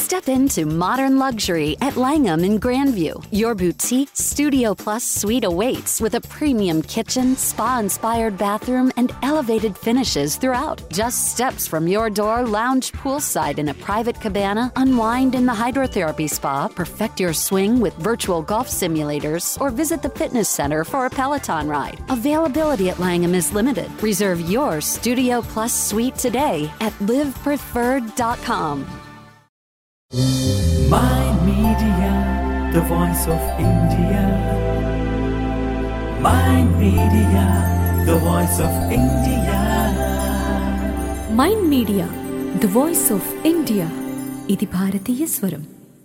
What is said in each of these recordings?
Step into modern luxury at Langham in Grandview. Your boutique Studio Plus suite awaits with a premium kitchen, spa inspired bathroom, and elevated finishes throughout. Just steps from your door, lounge poolside in a private cabana, unwind in the hydrotherapy spa, perfect your swing with virtual golf simulators, or visit the fitness center for a Peloton ride. Availability at Langham is limited. Reserve your Studio Plus suite today at livepreferred.com. My Media, the voice of India. My Media, the voice of India. Mind Media the voice of India ఇది భారతీయ స్వరం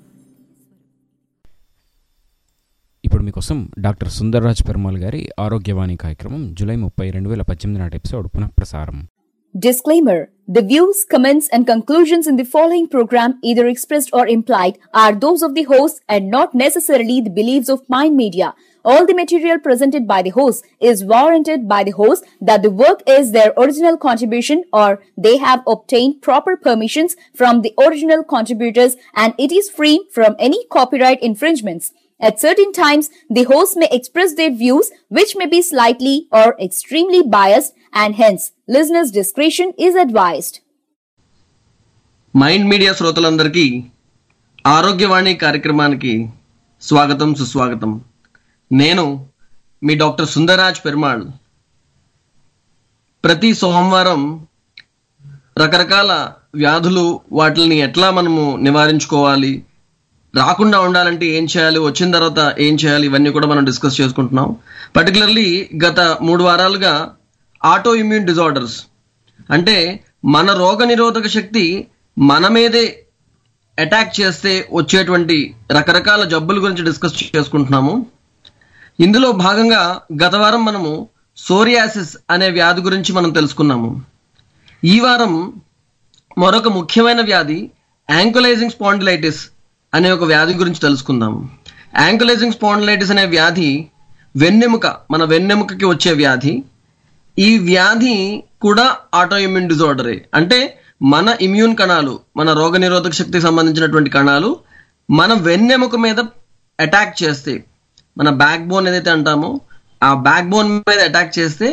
ఇప్పుడు మీకోసం doctor Sundarraj Perumal గారి ఆరోగ్యవాణి కార్యక్రమం July ముప్పై రెండు వేల పద్దెనిమిది నాటి ఎపిసోడ్ పునఃప్రసారం Disclaimer The views, comments, and conclusions in the following program, either expressed or implied, are those of the host and not necessarily the beliefs of Mind Media. All the material presented by the host is warranted by the host that the work is their original contribution or they have obtained proper permissions from the original contributors and it is free from any copyright infringements. At certain times, the host may express their views which may be slightly or extremely biased and hence listeners' discretion is advised. Mind Media శ్రోతలందరికీ ఆరోగ్యవాణి కార్యక్రమానికి స్వాగతం సుస్వాగతం నేను మీ doctor సుందరాజ్ Perumal ప్రతి సోమవారం రకరకాల వ్యాధులు వాటిని ఎట్లా మనము నివారించుకోవాలి రాకుండా ఉండాలంటే ఏం చేయాలి వచ్చిన తర్వాత ఏం చేయాలి ఇవన్నీ కూడా మనం డిస్కస్ చేసుకుంటున్నాం పర్టికులర్లీ గత మూడు వారాలుగా ఆటో ఇమ్యూన్ డిజార్డర్స్ అంటే మన రోగ నిరోధక శక్తి మన మీదే అటాక్ చేస్తే వచ్చేటువంటి రకరకాల జబ్బుల గురించి డిస్కస్ చేసుకుంటున్నాము ఇందులో భాగంగా గత వారం మనము సోరియాసిస్ అనే వ్యాధి గురించి మనం తెలుసుకున్నాము ఈ వారం మరొక ముఖ్యమైన వ్యాధి యాంకులైజింగ్ స్పాండిలైటిస్ అనే ఒక వ్యాధి గురించి తెలుసుకుందాం యాంకులైజింగ్ స్పాండిలైటిస్ అనే వ్యాధి వెన్నెముక మన వెన్నెముకకి వచ్చే వ్యాధి ఈ వ్యాధి కూడా ఆటో ఇమ్యూన్ డిజార్డరే అంటే మన ఇమ్యూన్ కణాలు మన రోగ నిరోధక శక్తికి సంబంధించినటువంటి కణాలు మన వెన్నెముక మీద అటాక్ చేస్తే మన బ్యాక్ బోన్ ఏదైతే అంటామో ఆ బ్యాక్ బోన్ మీద అటాక్ చేస్తే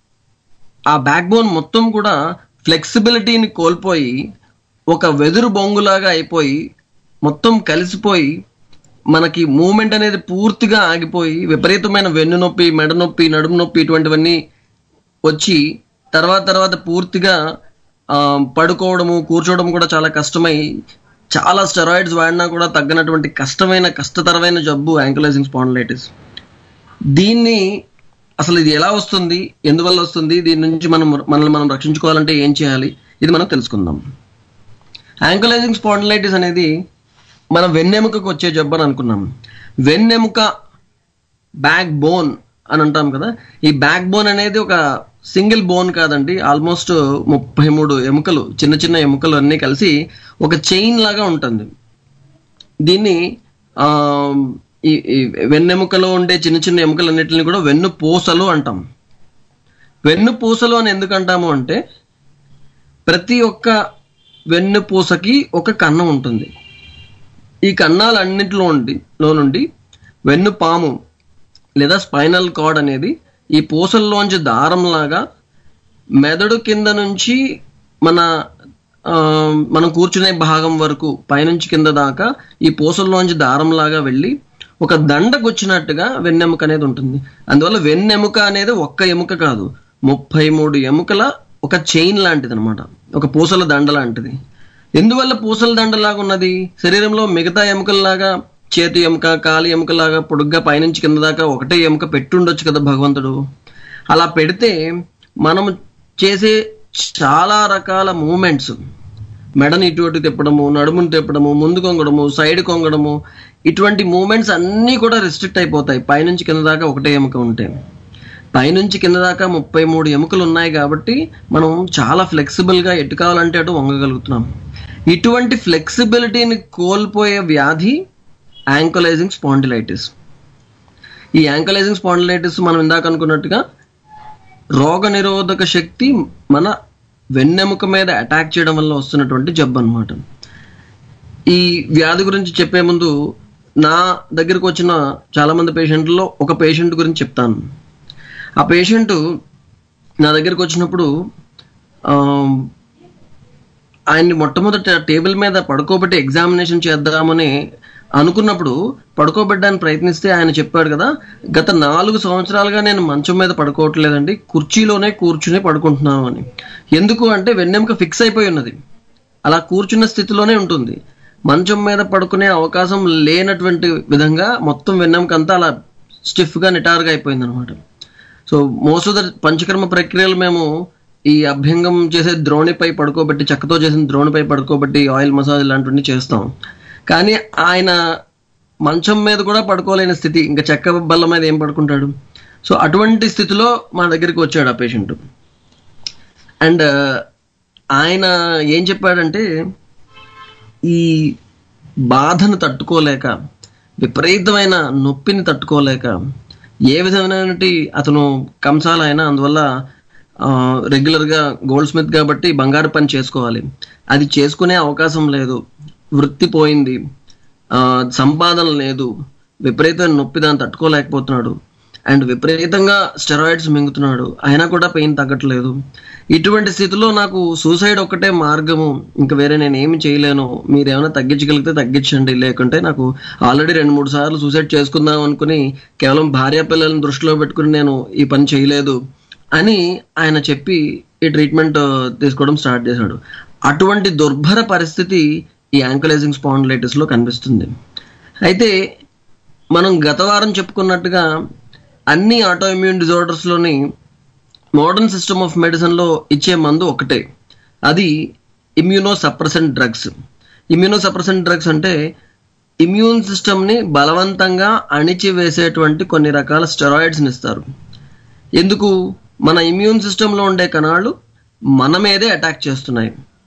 ఆ బ్యాక్ బోన్ మొత్తం కూడా ఫ్లెక్సిబిలిటీని కోల్పోయి ఒక వెదురు బొంగులాగా అయిపోయి మొత్తం కలిసిపోయి మనకి మూమెంట్ అనేది పూర్తిగా ఆగిపోయి విపరీతమైన వెన్ను నొప్పి మెడ నొప్పి నడుము నొప్పి ఇటువంటివన్నీ వచ్చి తర్వాత తర్వాత పూర్తిగా ఆ, పడుకోవడము కూర్చోవడం కూడా చాలా కష్టమై చాలా స్టెరాయిడ్స్ వాడినా కూడా తగ్గనటువంటి కష్టమైన కష్టతరమైన జబ్బు యాంకులైజింగ్ స్పాండిలైటిస్ దీన్ని అసలు ఇది ఎలా వస్తుంది ఎందువల్ల వస్తుంది దీని నుంచి మనం మనల్ని మనం రక్షించుకోవాలంటే ఏం చేయాలి ఇది మనం తెలుసుకుందాం యాంకులైజింగ్ స్పాండిలైటిస్ అనేది మన వెన్నెముకకు వచ్చే జబ్బు అని అనుకున్నాం వెన్నెముక బ్యాక్ బోన్ అని అంటాం కదా ఈ బ్యాక్ బోన్ అనేది ఒక సింగిల్ బోన్ కాదండి ఆల్మోస్ట్ ముప్పై మూడు ఎముకలు చిన్న చిన్న ఎముకలు అన్నీ కలిసి ఒక చైన్ లాగా ఉంటుంది దీన్ని ఆ, ఈ ఈ వెన్నెముకలో ఉండే చిన్న చిన్న ఎముకలన్నిటిని కూడా వెన్ను పూసలు అంటాం వెన్ను పూసలు అని ఎందుకు అంటాము అంటే ప్రతి ఒక్క వెన్ను పూసకి ఒక కన్నం ఉంటుంది ఈ కన్నాలన్నింటిలో ఉండి లో నుండి వెన్ను పాము లేదా స్పైనల్ కార్డ్ అనేది ఈ పూసల్లోంచి దారంలాగా మెదడు కింద నుంచి మన ఆ, మనం కూర్చునే భాగం వరకు పైనుంచి కింద దాకా ఈ పూసల్లోంచి దారంలాగా వెళ్ళి ఒక దండకు వచ్చినట్టుగా వెన్నెముక అనేది ఉంటుంది అందువల్ల వెన్నెముక అనేది ఒక్క ఎముక కాదు ముప్పై మూడు ఎముకల ఒక చైన్ లాంటిది అనమాట ఒక పూసల దండ లాంటిది ఎందువల్ల పూసల దండలాగా ఉన్నది శరీరంలో మిగతా ఎముకల్లాగా చేతి ఎముక కాలి ఎముకలాగా పొడుగ్గా పైనుంచి కింద దాకా ఒకటే ఎముక పెట్టుండొచ్చు కదా భగవంతుడు అలా పెడితే మనం చేసే చాలా రకాల మూమెంట్స్ మెడని ఇటు అటు తిప్పడము నడుముని తిప్పడము ముందు కొంగడము సైడ్ కొంగడము ఇటువంటి మూమెంట్స్ అన్నీ కూడా రిస్ట్రిక్ట్ అయిపోతాయి పైనుంచి కింద దాకా ఒకటే ఎముక ఉంటే పైనుంచి కింద దాకా ముప్పై మూడు ఎముకలు ఉన్నాయి కాబట్టి మనం చాలా ఫ్లెక్సిబుల్గా ఎటు కావాలంటే అటు వంగగలుగుతున్నాం ఇటువంటి ఫ్లెక్సిబిలిటీని కోల్పోయే వ్యాధి యాంకలైజింగ్ స్పాండిలైటిస్ ఈ యాంకలైజింగ్ స్పాండిలైటిస్ మనం ఇందాక అనుకున్నట్టుగా రోగ నిరోధక శక్తి మన వెన్నెముక మీద అటాక్ చేయడం వల్ల వస్తున్నటువంటి జబ్బు అనమాట ఈ వ్యాధి గురించి చెప్పే ముందు నా దగ్గరకు వచ్చిన చాలా మంది పేషెంట్లో ఒక పేషెంట్ గురించి చెప్తాను ఆ పేషెంట్ నా దగ్గరకు వచ్చినప్పుడు ఆ, ఆయన్ని మొట్టమొదట టేబుల్ మీద పడుకోబెట్టి ఎగ్జామినేషన్ చేద్దామని అనుకున్నప్పుడు పడుకోబెట్టడానికి ప్రయత్నిస్తే ఆయన చెప్పాడు కదా గత నాలుగు సంవత్సరాలుగా నేను మంచం మీద పడుకోవట్లేదండి కుర్చీలోనే కూర్చుని పడుకుంటున్నాను అని ఎందుకు అంటే వెన్నెముక ఫిక్స్ అయిపోయి ఉన్నది అలా కూర్చున్న స్థితిలోనే ఉంటుంది మంచం మీద పడుకునే అవకాశం లేనటువంటి విధంగా మొత్తం వెన్నెముక అంతా అలా స్టిఫ్గా నిటారుగా అయిపోయింది అనమాట so most of the panchakarma ప్రక్రియలు మేము ఈ అభ్యంగం చేసే ద్రోణిపై పడుకోబెట్టి చెక్కతో చేసిన ద్రోణిపై పడుకోబెట్టి ఆయిల్ మసాజ్ ఇలాంటివన్నీ చేస్తాం కానీ ఆయన మంచం మీద కూడా పడుకోలేని స్థితి ఇంకా చెక్క బల్ల మీద ఏం పడుకుంటాడు సో అటువంటి స్థితిలో మా దగ్గరికి వచ్చాడు ఆ పేషెంట్ అండ్ ఆయన ఏం చెప్పాడంటే ఈ బాధను తట్టుకోలేక విపరీతమైన నొప్పిని తట్టుకోలేక ఏ విధమైన అతను కంసాల అయినా అందువల్ల ఆ, రెగ్యులర్గా గోల్డ్ స్మిత్ కాబట్టి బంగారు పని చేసుకోవాలి అది చేసుకునే అవకాశం లేదు వృత్తి పోయింది ఆ, సంపాదన లేదు విపరీతమైన నొప్పి దాన్ని తట్టుకోలేకపోతున్నాడు అండ్ విపరీతంగా స్టెరాయిడ్స్ మింగుతున్నాడు అయినా కూడా పెయిన్ తగ్గట్లేదు ఇటువంటి స్థితిలో నాకు సూసైడ్ ఒక్కటే మార్గము ఇంకా వేరే నేను ఏమి చేయలేను మీరు ఏమైనా తగ్గించగలిగితే తగ్గించండి లేకుంటే నాకు ఆల్రెడీ రెండు మూడు సార్లు సూసైడ్ చేసుకుందాం అనుకుని కేవలం భార్య పిల్లల్ని దృష్టిలో పెట్టుకుని నేను ఈ పని చేయలేదు అని ఆయన చెప్పి ఈ ట్రీట్మెంట్ తీసుకోవడం స్టార్ట్ చేశాడు అటువంటి దుర్భర పరిస్థితి ఈ యాంకలైజింగ్ స్పాండిలైటిస్ లో కనిపిస్తుంది అయితే మనం గత వారం చెప్పుకున్నట్టుగా అన్ని ఆటోఇమ్యూన్ డిజార్డర్స్ లోని మోడర్న్ సిస్టమ్ ఆఫ్ మెడిసిన్ లో ఇచ్చే మందు ఒకటే అది immunosuppressant drugs immunosuppressant drugs అంటే ఇమ్యూన్ సిస్టమ్ ని బలవంతంగా అణిచివేసేటువంటి కొన్ని రకాల స్టెరాయిడ్స్ ఇస్తారు ఎందుకు మన ఇమ్యూన్ సిస్టమ్ లో ఉండే కణాలు మన మీదే అటాక్ చేస్తున్నాయి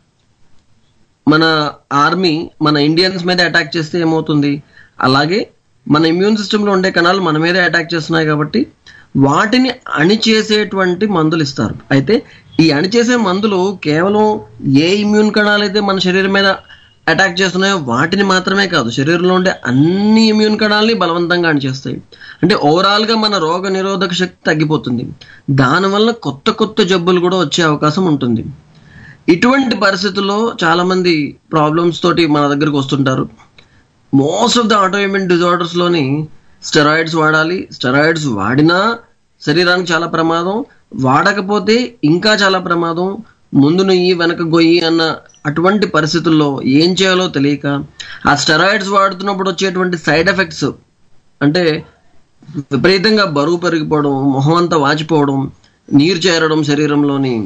మన ఆర్మీ మన ఇండియన్స్ మీద అటాక్ చేస్తే ఏమవుతుంది అలాగే మన ఇమ్యూన్ సిస్టంలో ఉండే కణాలు మన మీదే అటాక్ చేస్తున్నాయి కాబట్టి వాటిని అణిచేసేటువంటి మందులు ఇస్తారు అయితే ఈ అణిచేసే మందులు కేవలం ఏ ఇమ్యూన్ కణాలు అయితే మన శరీరం మీద అటాక్ చేస్తున్నాయో వాటిని మాత్రమే కాదు శరీరంలో ఉండే అన్ని ఇమ్యూన్ కణాలని బలవంతంగా అణిచేస్తాయి అంటే ఓవరాల్ గా మన రోగ నిరోధక శక్తి తగ్గిపోతుంది దానివల్ల కొత్త కొత్త జబ్బులు కూడా వచ్చే అవకాశం ఉంటుంది ఇటువంటి పరిస్థితుల్లో చాలా మంది ప్రాబ్లమ్స్ తోటి మన దగ్గరకు వస్తుంటారు most of the autoimmune disorders లోని స్టెరాయిడ్స్ వాడాలి స్టెరాయిడ్స్ వాడినా శరీరానికి చాలా ప్రమాదం వాడకపోతే ఇంకా చాలా ప్రమాదం ముందు నుయ్యి వెనక గొయ్యి అన్న అటువంటి పరిస్థితుల్లో ఏం చేయాలో తెలియక ఆ స్టెరాయిడ్స్ వాడుతున్నప్పుడు వచ్చేటువంటి సైడ్ ఎఫెక్ట్స్ అంటే విపరీతంగా బరువు పెరిగిపోవడం మొహం అంతా వాచిపోవడం నీరు చేరడం శరీరంలోని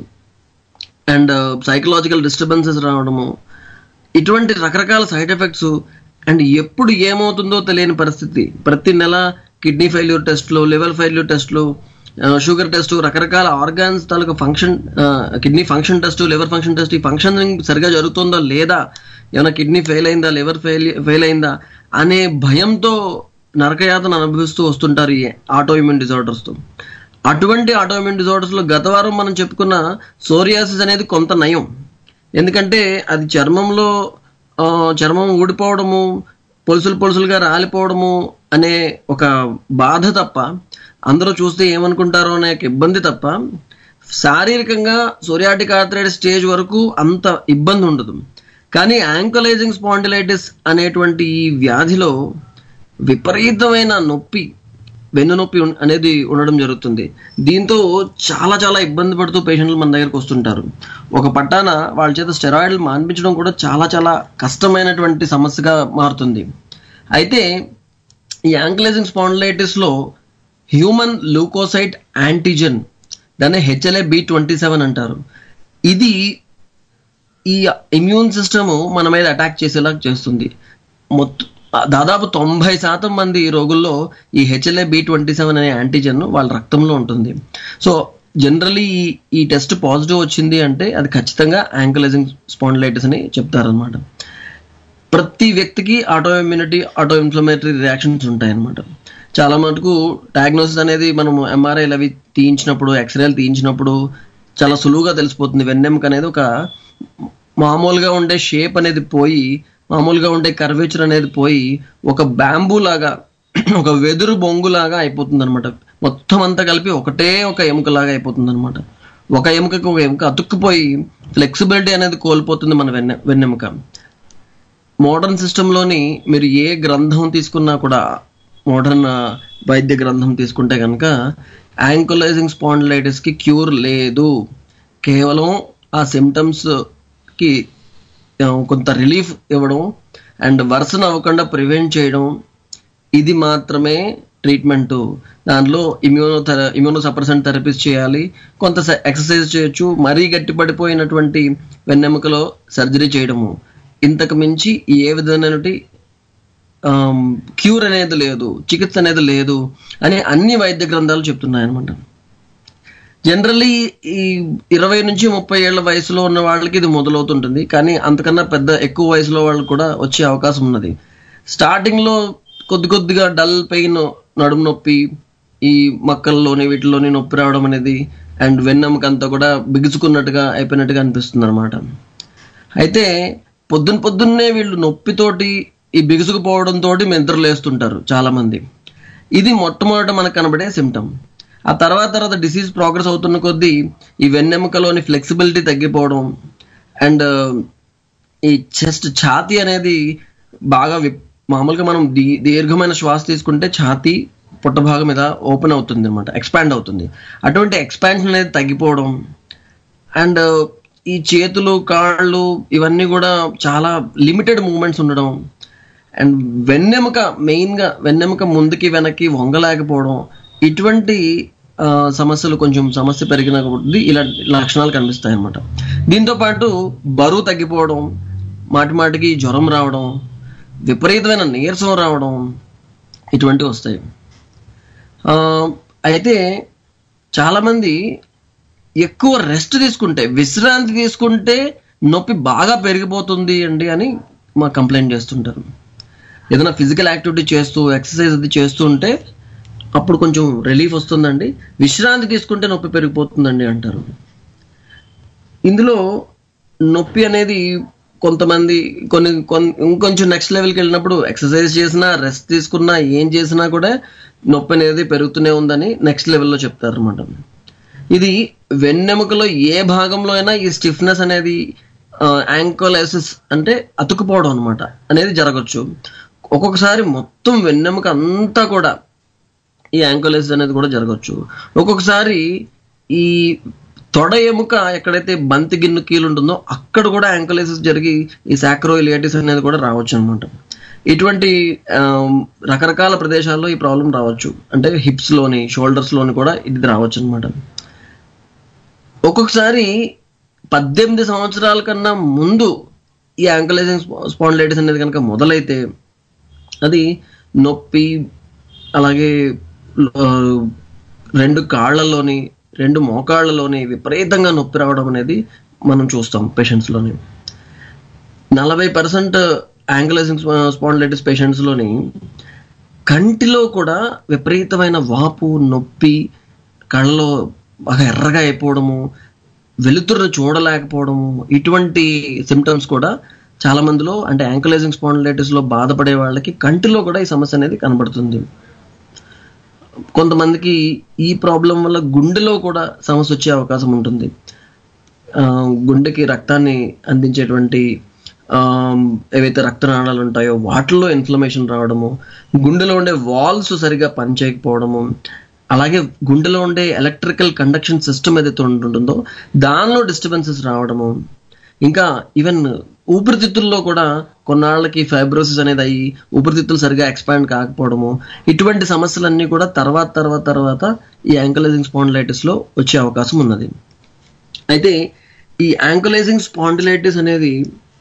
అండ్ సైకలాజికల్ డిస్టర్బెన్సెస్ రావడము ఇటువంటి రకరకాల సైడ్ ఎఫెక్ట్స్ అండ్ ఎప్పుడు ఏమవుతుందో తెలియని పరిస్థితి ప్రతి నెల కిడ్నీ ఫెయిల్యూర్ టెస్ట్లు లివర్ ఫెయిల్యూర్ టెస్ట్లు షుగర్ టెస్ట్ రకరకాల ఆర్గాన్స్ తాలూకు function kidney function test liver function test ఈ ఫంక్షనింగ్ సరిగా జరుగుతుందా లేదా ఏమైనా కిడ్నీ ఫెయిల్ అయిందా లివర్ ఫెయిల్ ఫెయిల్ అయిందా అనే భయంతో నరకయాతను అనుభవిస్తూ వస్తుంటారు ఈ ఆటో ఇమ్యూన్ డిజార్డర్స్తో అటువంటి ఆటోఇమ్యూన్ డిజార్డర్స్ లో గత వారం మనం చెప్పుకున్న సోరియాసిస్ అనేది కొంత నయం ఎందుకంటే అది చర్మంలో ఆ, చర్మం ఊడిపోవడము పొలుసులు పొలుసులుగా రాలిపోవడము అనే ఒక బాధ తప్ప అందరూ చూస్తే ఏమనుకుంటారో అనే ఒక ఇబ్బంది తప్ప శారీరకంగా సోరియాటిక్ ఆర్థరైటిస్ స్టేజ్ వరకు అంత ఇబ్బంది ఉండదు కానీ యాంకలైజింగ్ స్పాండిలైటిస్ అనేటువంటి ఈ వ్యాధిలో విపరీతమైన నొప్పి వెన్ను నొప్పి ఉన్- అనేది ఉండడం జరుగుతుంది దీంతో చాలా చాలా ఇబ్బంది పడుతూ పేషెంట్లు మన దగ్గరకు వస్తుంటారు ఒక పట్టాన వాళ్ళ చేత స్టెరాయిడ్లు మాన్పించడం కూడా చాలా చాలా కష్టమైనటువంటి సమస్యగా మారుతుంది అయితే ఈ యాంక్లైజింగ్ స్పాండిలైటిస్ లో హ్యూమన్ లూకోసైట్ యాంటీజెన్ దాన్ని హెచ్ఎల్ఏ బి ట్వంటీ సెవెన్ అంటారు ఇది ఈ ఇమ్యూన్ సిస్టమ్ మన మీద అటాక్ చేసేలా చేస్తుంది మొత్తం దాదాపు తొంభై శాతం మంది రోగుల్లో ఈ హెచ్ఎల్ఏ బి ట్వంటీ సెవెన్ అనే యాంటీజెన్ వాళ్ళ రక్తంలో ఉంటుంది సో జనరలీ ఈ ఈ టెస్ట్ పాజిటివ్ వచ్చింది అంటే అది ఖచ్చితంగా యాంకలైజింగ్ స్పాండిలైటిస్ అని చెప్తారనమాట ప్రతి వ్యక్తికి autoimmunity autoinflammatory reactions ఉంటాయన్నమాట చాలా మటుకు డయాగ్నోసిస్ అనేది మనం ఎంఆర్ఐలు అవి తీయించినప్పుడు ఎక్స్రేలు తీయించినప్పుడు చాలా సులువుగా తెలిసిపోతుంది వెన్నెముక అనేది ఒక మామూలుగా ఉండే షేప్ అనేది పోయి మామూలుగా ఉండే కర్వేచర్ అనేది పోయి ఒక బ్యాంబూ లాగా ఒక వెదురు బొంగులాగా అయిపోతుంది అనమాట మొత్తం అంతా కలిపి ఒకటే ఒక ఎముకలాగా అయిపోతుంది అనమాట ఒక ఎముకకి ఒక ఎముక అతుక్కుపోయి ఫ్లెక్సిబిలిటీ అనేది కోల్పోతుంది మన వెన్నె వెన్నెముక మోడర్న్ సిస్టంలోని మీరు ఏ గ్రంథం తీసుకున్నా కూడా మోడర్న్ వైద్య గ్రంథం తీసుకుంటే కనుక యాంకులైజింగ్ స్పాండిలైటిస్ కి క్యూర్ లేదు కేవలం ఆ సిమ్టమ్స్ కి ఆ, కొంత రిలీఫ్ ఇవ్వడం అండ్ వర్సన్ అవ్వకుండా ప్రివెంట్ చేయడం ఇది మాత్రమే ట్రీట్మెంట్ దాంట్లో ఇమ్యూనో ఇమ్యూనో సప్రెసెంట్ థెరపీస్ చేయాలి కొంత ఎక్సర్సైజ్ చేయొచ్చు మరీ గట్టి పడిపోయినటువంటి వెన్నెముకలో సర్జరీ చేయడము ఇంతకు మించి ఏ విధమైనటువంటి క్యూర్ అనేది లేదు చికిత్స అనేది లేదు అని అన్ని వైద్య గ్రంథాలు చెప్తున్నాయి అనమాట జనరల్లీ ఈ ఇరవై నుంచి ముప్పై ఏళ్ల వయసులో ఉన్న వాళ్ళకి ఇది మొదలవుతుంటుంది కానీ అంతకన్నా పెద్ద ఎక్కువ వయసులో వాళ్ళు కూడా వచ్చే అవకాశం ఉన్నది స్టార్టింగ్ లో కొద్ది కొద్దిగా డల్ పెయిన్ నడుము నొప్పి ఈ మక్కల్లోని వీటిలోని నొప్పి రావడం అనేది అండ్ వెన్నెముకంతా కూడా బిగుసుకున్నట్టుగా అయిపోయినట్టుగా అనిపిస్తుంది అనమాట అయితే పొద్దున పొద్దున్నే వీళ్ళు నొప్పితోటి ఈ బిగుసుకుపోవడం తోటి నిద్రలేస్తుంటారు చాలా మంది ఇది మొట్టమొదట మనకు కనబడే సిమ్టమ్ ఆ తర్వాత తర్వాత డిసీజ్ ప్రోగ్రెస్ అవుతున్న కొద్దీ ఈ వెన్నెముకలోని ఫ్లెక్సిబిలిటీ తగ్గిపోవడం అండ్ ఈ చెస్ట్ ఛాతీ అనేది బాగా విప్- మామూలుగా మనం దీ- దీర్ఘమైన శ్వాస తీసుకుంటే ఛాతీ పుట్ట భాగం మీద ఓపెన్ అవుతుంది అనమాట ఎక్స్పాండ్ అవుతుంది అటువంటి ఎక్స్పాన్షన్ అనేది తగ్గిపోవడం అండ్ ఈ చేతులు కాళ్ళు ఇవన్నీ కూడా చాలా లిమిటెడ్ మూమెంట్స్ ఉండడం అండ్ వెన్నెముక మెయిన్ గా వెన్నెముక ముందుకి వెనక్కి వంగలేకపోవడం ఇటువంటి ఆ, సమస్యలు కొంచెం సమస్య పెరిగిన కొద్దీ ఇలా లక్షణాలు కనిపిస్తాయి అన్నమాట దీంతో పాటు బరువు తగ్గిపోవడం మాటి మాటికి జ్వరం రావడం విపరీతమైన నీరసం రావడం ఇటువంటివి వస్తాయి ఆ, అయితే చాలా మంది ఎక్కువ రెస్ట్ తీసుకుంటే విశ్రాంతి తీసుకుంటే నొప్పి బాగా పెరిగిపోతుంది అండి అని మా కంప్లైంట్ చేస్తుంటారు ఏదైనా ఫిజికల్ యాక్టివిటీ చేస్తూ ఎక్సర్సైజ్ అది చేస్తూ ఉంటే అప్పుడు కొంచెం రిలీఫ్ వస్తుందండి విశ్రాంతి తీసుకుంటే నొప్పి పెరిగిపోతుందండి అంటారు ఇందులో నొప్పి అనేది కొంతమంది కొన్ని కొన్- ఇంకొంచెం నెక్స్ట్ లెవెల్కి వెళ్ళినప్పుడు ఎక్సర్సైజ్ చేసినా రెస్ట్ తీసుకున్నా ఏం చేసినా కూడా నొప్పి అనేది పెరుగుతూనే ఉందని నెక్స్ట్ లెవెల్లో చెప్తారు అనమాట ఇది వెన్నెముకలో ఏ భాగంలో అయినా ఈ స్టిఫ్నెస్ అనేది యాంకోలైసిస్ అంటే అతుకుపోవడం అనమాట అనేది జరగచ్చు ఒక్కొక్కసారి మొత్తం వెన్నెముక అంతా కూడా ఈ యాంకోలైసిస్ అనేది కూడా జరగచ్చు ఒక్కొక్కసారి ఈ తొడ ఎముక ఎక్కడైతే బంతి గిన్ను కీలు ఉంటుందో అక్కడ కూడా యాంకోలైసిస్ జరిగి ఈ సాక్రోయిలియాటిస్ అనేది కూడా రావచ్చు అనమాట ఇటువంటి ఆ, రకరకాల ప్రదేశాల్లో ఈ ప్రాబ్లం రావచ్చు అంటే హిప్స్ లోని షోల్డర్స్ లోని కూడా ఇది రావచ్చు అనమాట ఒక్కొక్కసారి పద్దెనిమిది సంవత్సరాల కన్నా ముందు ఈ యాంకలైజింగ్ స్పాండిలైటిస్ అనేది కనుక మొదలైతే అది నొప్పి అలాగే ఆ, రెండు కాళ్ళలోని రెండు మోకాళ్ళలోని విపరీతంగా నొప్పి రావడం అనేది మనం చూస్తాం పేషెంట్స్లోని నలభై పర్సెంట్ యాంకలైజింగ్ స్పాండిలైటిస్ పేషెంట్స్లోని కంటిలో కూడా విపరీతమైన వాపు నొప్పి కళ్ళలో బాగా ఎర్రగా అయిపోవడము వెలుతురును చూడలేకపోవడము ఇటువంటి సిమ్టమ్స్ కూడా చాలా మందిలో అంటే యాంకలైజింగ్ స్పాండిలైటిస్ లో బాధపడే వాళ్ళకి కంటిలో కూడా ఈ సమస్య అనేది కనబడుతుంది కొంతమందికి ఈ ప్రాబ్లం వల్ల గుండెలో కూడా సమస్య వచ్చే అవకాశం ఉంటుంది ఆ, గుండెకి రక్తాన్ని అందించేటువంటి ఆ, ఏవైతే రక్తనాళాలు ఉంటాయో వాటిల్లో ఇన్ఫ్లమేషన్ రావడము గుండెలో ఉండే వాల్స్ సరిగా పనిచేయకపోవడము అలాగే గుండెలో ఉండే ఎలక్ట్రికల్ కండక్షన్ సిస్టమ్ ఏదైతే ఉంటుందో దానిలో డిస్టర్బెన్సెస్ రావడము ఇంకా ఈవెన్ ఊపిరితిత్తుల్లో కూడా కొన్నాళ్ళకి ఫైబ్రోసిస్ అనేది అయ్యి ఊపిరితిత్తులు సరిగా ఎక్స్పాండ్ కాకపోవడము ఇటువంటి సమస్యలన్నీ కూడా తర్వాత తర్వాత తర్వాత ఈ యాంకలైజింగ్ స్పాండిలైటిస్ లో వచ్చే అవకాశం ఉన్నది అయితే ఈ యాంకలైజింగ్ స్పాండిలైటిస్ అనేది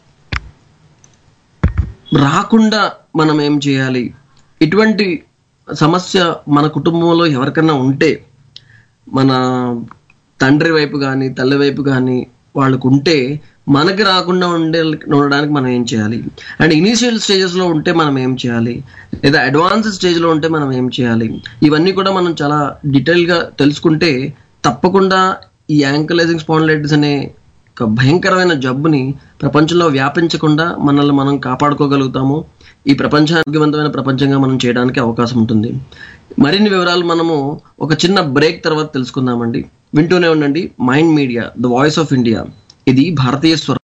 రాకుండా మనం ఏం చేయాలి ఇటువంటి సమస్య మన కుటుంబంలో ఎవరికన్నా ఉంటే మన తండ్రి వైపు కానీ తల్లి వైపు కానీ వాళ్ళకు ఉంటే మనకి రాకుండా ఉండే ఉండడానికి మనం ఏం చేయాలి అండ్ ఇనీషియల్ స్టేజెస్ లో ఉంటే మనం ఏం చేయాలి లేదా అడ్వాన్స్ స్టేజ్ లో ఉంటే మనం ఏం చేయాలి ఇవన్నీ కూడా మనం చాలా డీటెయిల్ గా తెలుసుకుంటే తప్పకుండా ఈ యాంకలైజింగ్ స్పాండిలైటిస్ అనే ఒక భయంకరమైన జబ్బుని ప్రపంచంలో వ్యాపించకుండా మనల్ని మనం కాపాడుకోగలుగుతాము ఈ ప్రపంచ ఆరోగ్యవంతమైన ప్రపంచంగా మనం చేయడానికి అవకాశం ఉంటుంది మరిన్ని వివరాలు మనము ఒక చిన్న బ్రేక్ తర్వాత తెలుసుకుందామండి వింటూనే ఉండండి Mind Media the voice of India ఇది భారతీయ స్వరం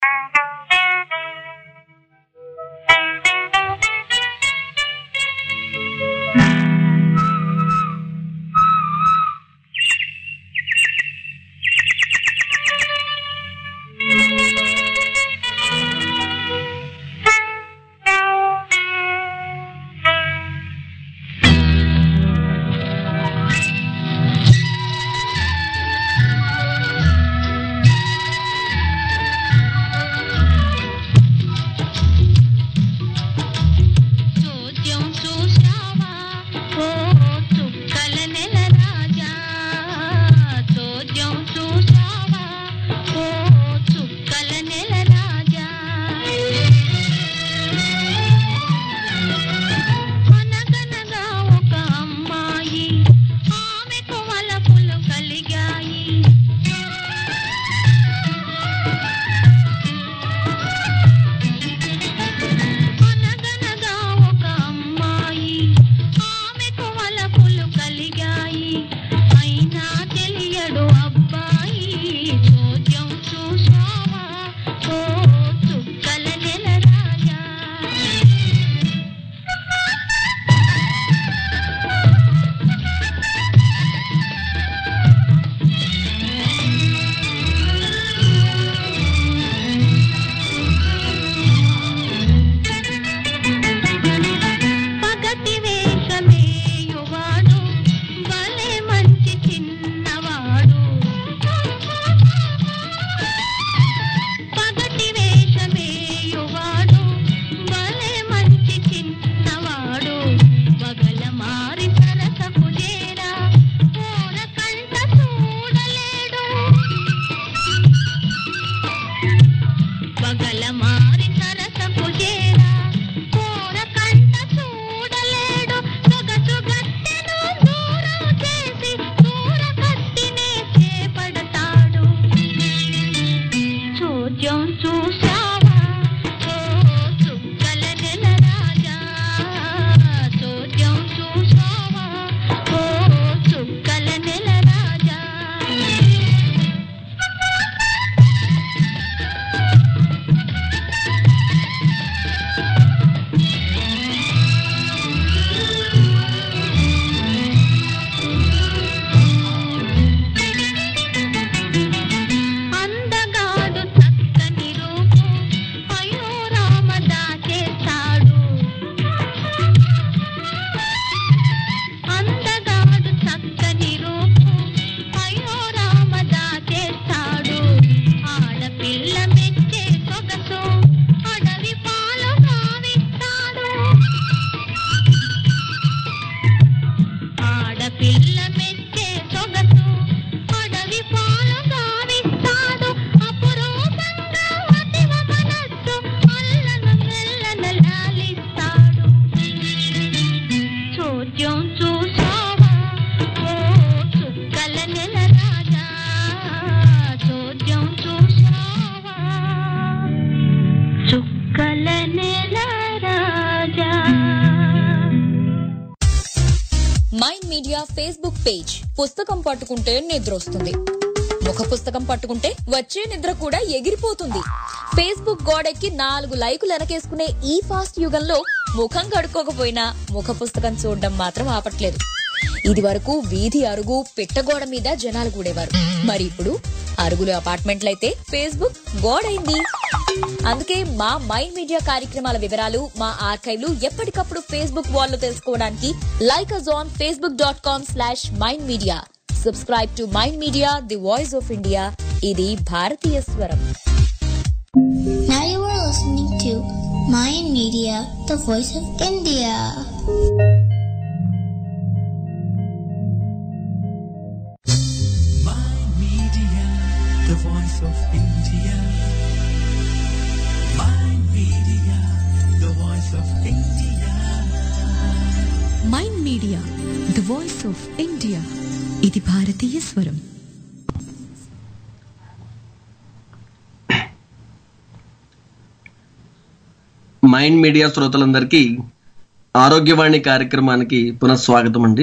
చోద్యం చూశావా ఓ చుక్కల నెల రాజా చోద్యం చూశావా ఓ చుక్కల నెల రాజా అనగనగా ఒక అమ్మాయి ఆమెకు వలపులు కలిగాయి అనగనగా ఒక అమ్మాయి ఆమెకు వలపులు కలిగాయి అయినా తెలియడు అబ్బాయి చోద్యం చూశావా ఓ చుక్కల నెల రాజా పగటి వేషమేయువాడు భలే మంచి చిన్నవాడు పగటి వేషమేయువాడు భలే మంచి చిన్నవాడు పగల మారి సరసపు చేరా పూల కంట చూడలేడు పగల మారి సరసపు చేరా కూర కంట చూడలేడు సొగసు గట్టెను దూరం చేసి దూర కత్తినే చేపడతాడు చోద్యం చూశావా ఓ చుక్కల నెల రాజా చోద్యం చూశావా ఓ చుక్కల నెల రాజా అందగాడు చక్కని రూపు అయ్యో రామ దాచేస్తాడు అందగాడు చక్కని రూపు అయ్యో రామ దాచేస్తాడు ఆడపిల్ల మెచ్చే సొగసు అడవి పాలు కావిస్తాడు ఆడపిల్ల మెచ్చే సొగసు అడవి పాలు గావిస్తాడు అపురూపంగా అతివ మనస్సు అల్లను మెల్లన లాలిస్తాడు చోద్యం చూసావా ఓ చుక్కల నెల రాజా చోద్యం చూసావా చుక్కల నెల రాజా మైండ్ మీడియా ఫేస్బుక్ పేజ్ పుస్తకం పట్టుకుంటే నిద్ర వస్తుంది ముఖ పుస్తకం పట్టుకుంటే వచ్చే నిద్ర కూడా ఎగిరిపోతుంది ఫేస్బుక్ గోడెక్కి నాలుగు లైకులు వెనకేసుకునే ఈ ఫాస్ట్ యుగంలో ముఖం కడుక్కోకపోయినా ముఖ పుస్తకం చూడడం మాత్రం ఆపట్లేదు ఇది వరకు వీధి అరుగు పిట్టగోడ మీద జనాలు కూడేవారు మరి ఇప్పుడు అరుగులు అపార్ట్మెంట్లయితే ఫేస్బుక్ గోడైంది అందుకే మా మైండ్ మీడియా కార్యక్రమాల వివరాలు మా ఆర్కైవ్లు ఎప్పటికప్పుడు ఫేస్బుక్ వాల్ లో తెలుసుకోవడానికి like us on Facebook dot com slash Mind Media subscribe to Mind Media the voice of India ఇది భారతీయ స్వరం Now you are listening to Mayan Media, the voice of India. Mind Media, the voice of India. Mind Media, the voice of India. Mind Media the voice of India ఇది భారతీయ స్వరం mind Media శ్రోతలందరికీ ఆరోగ్యవాణి కార్యక్రమానికి పునఃస్వాగతం అండి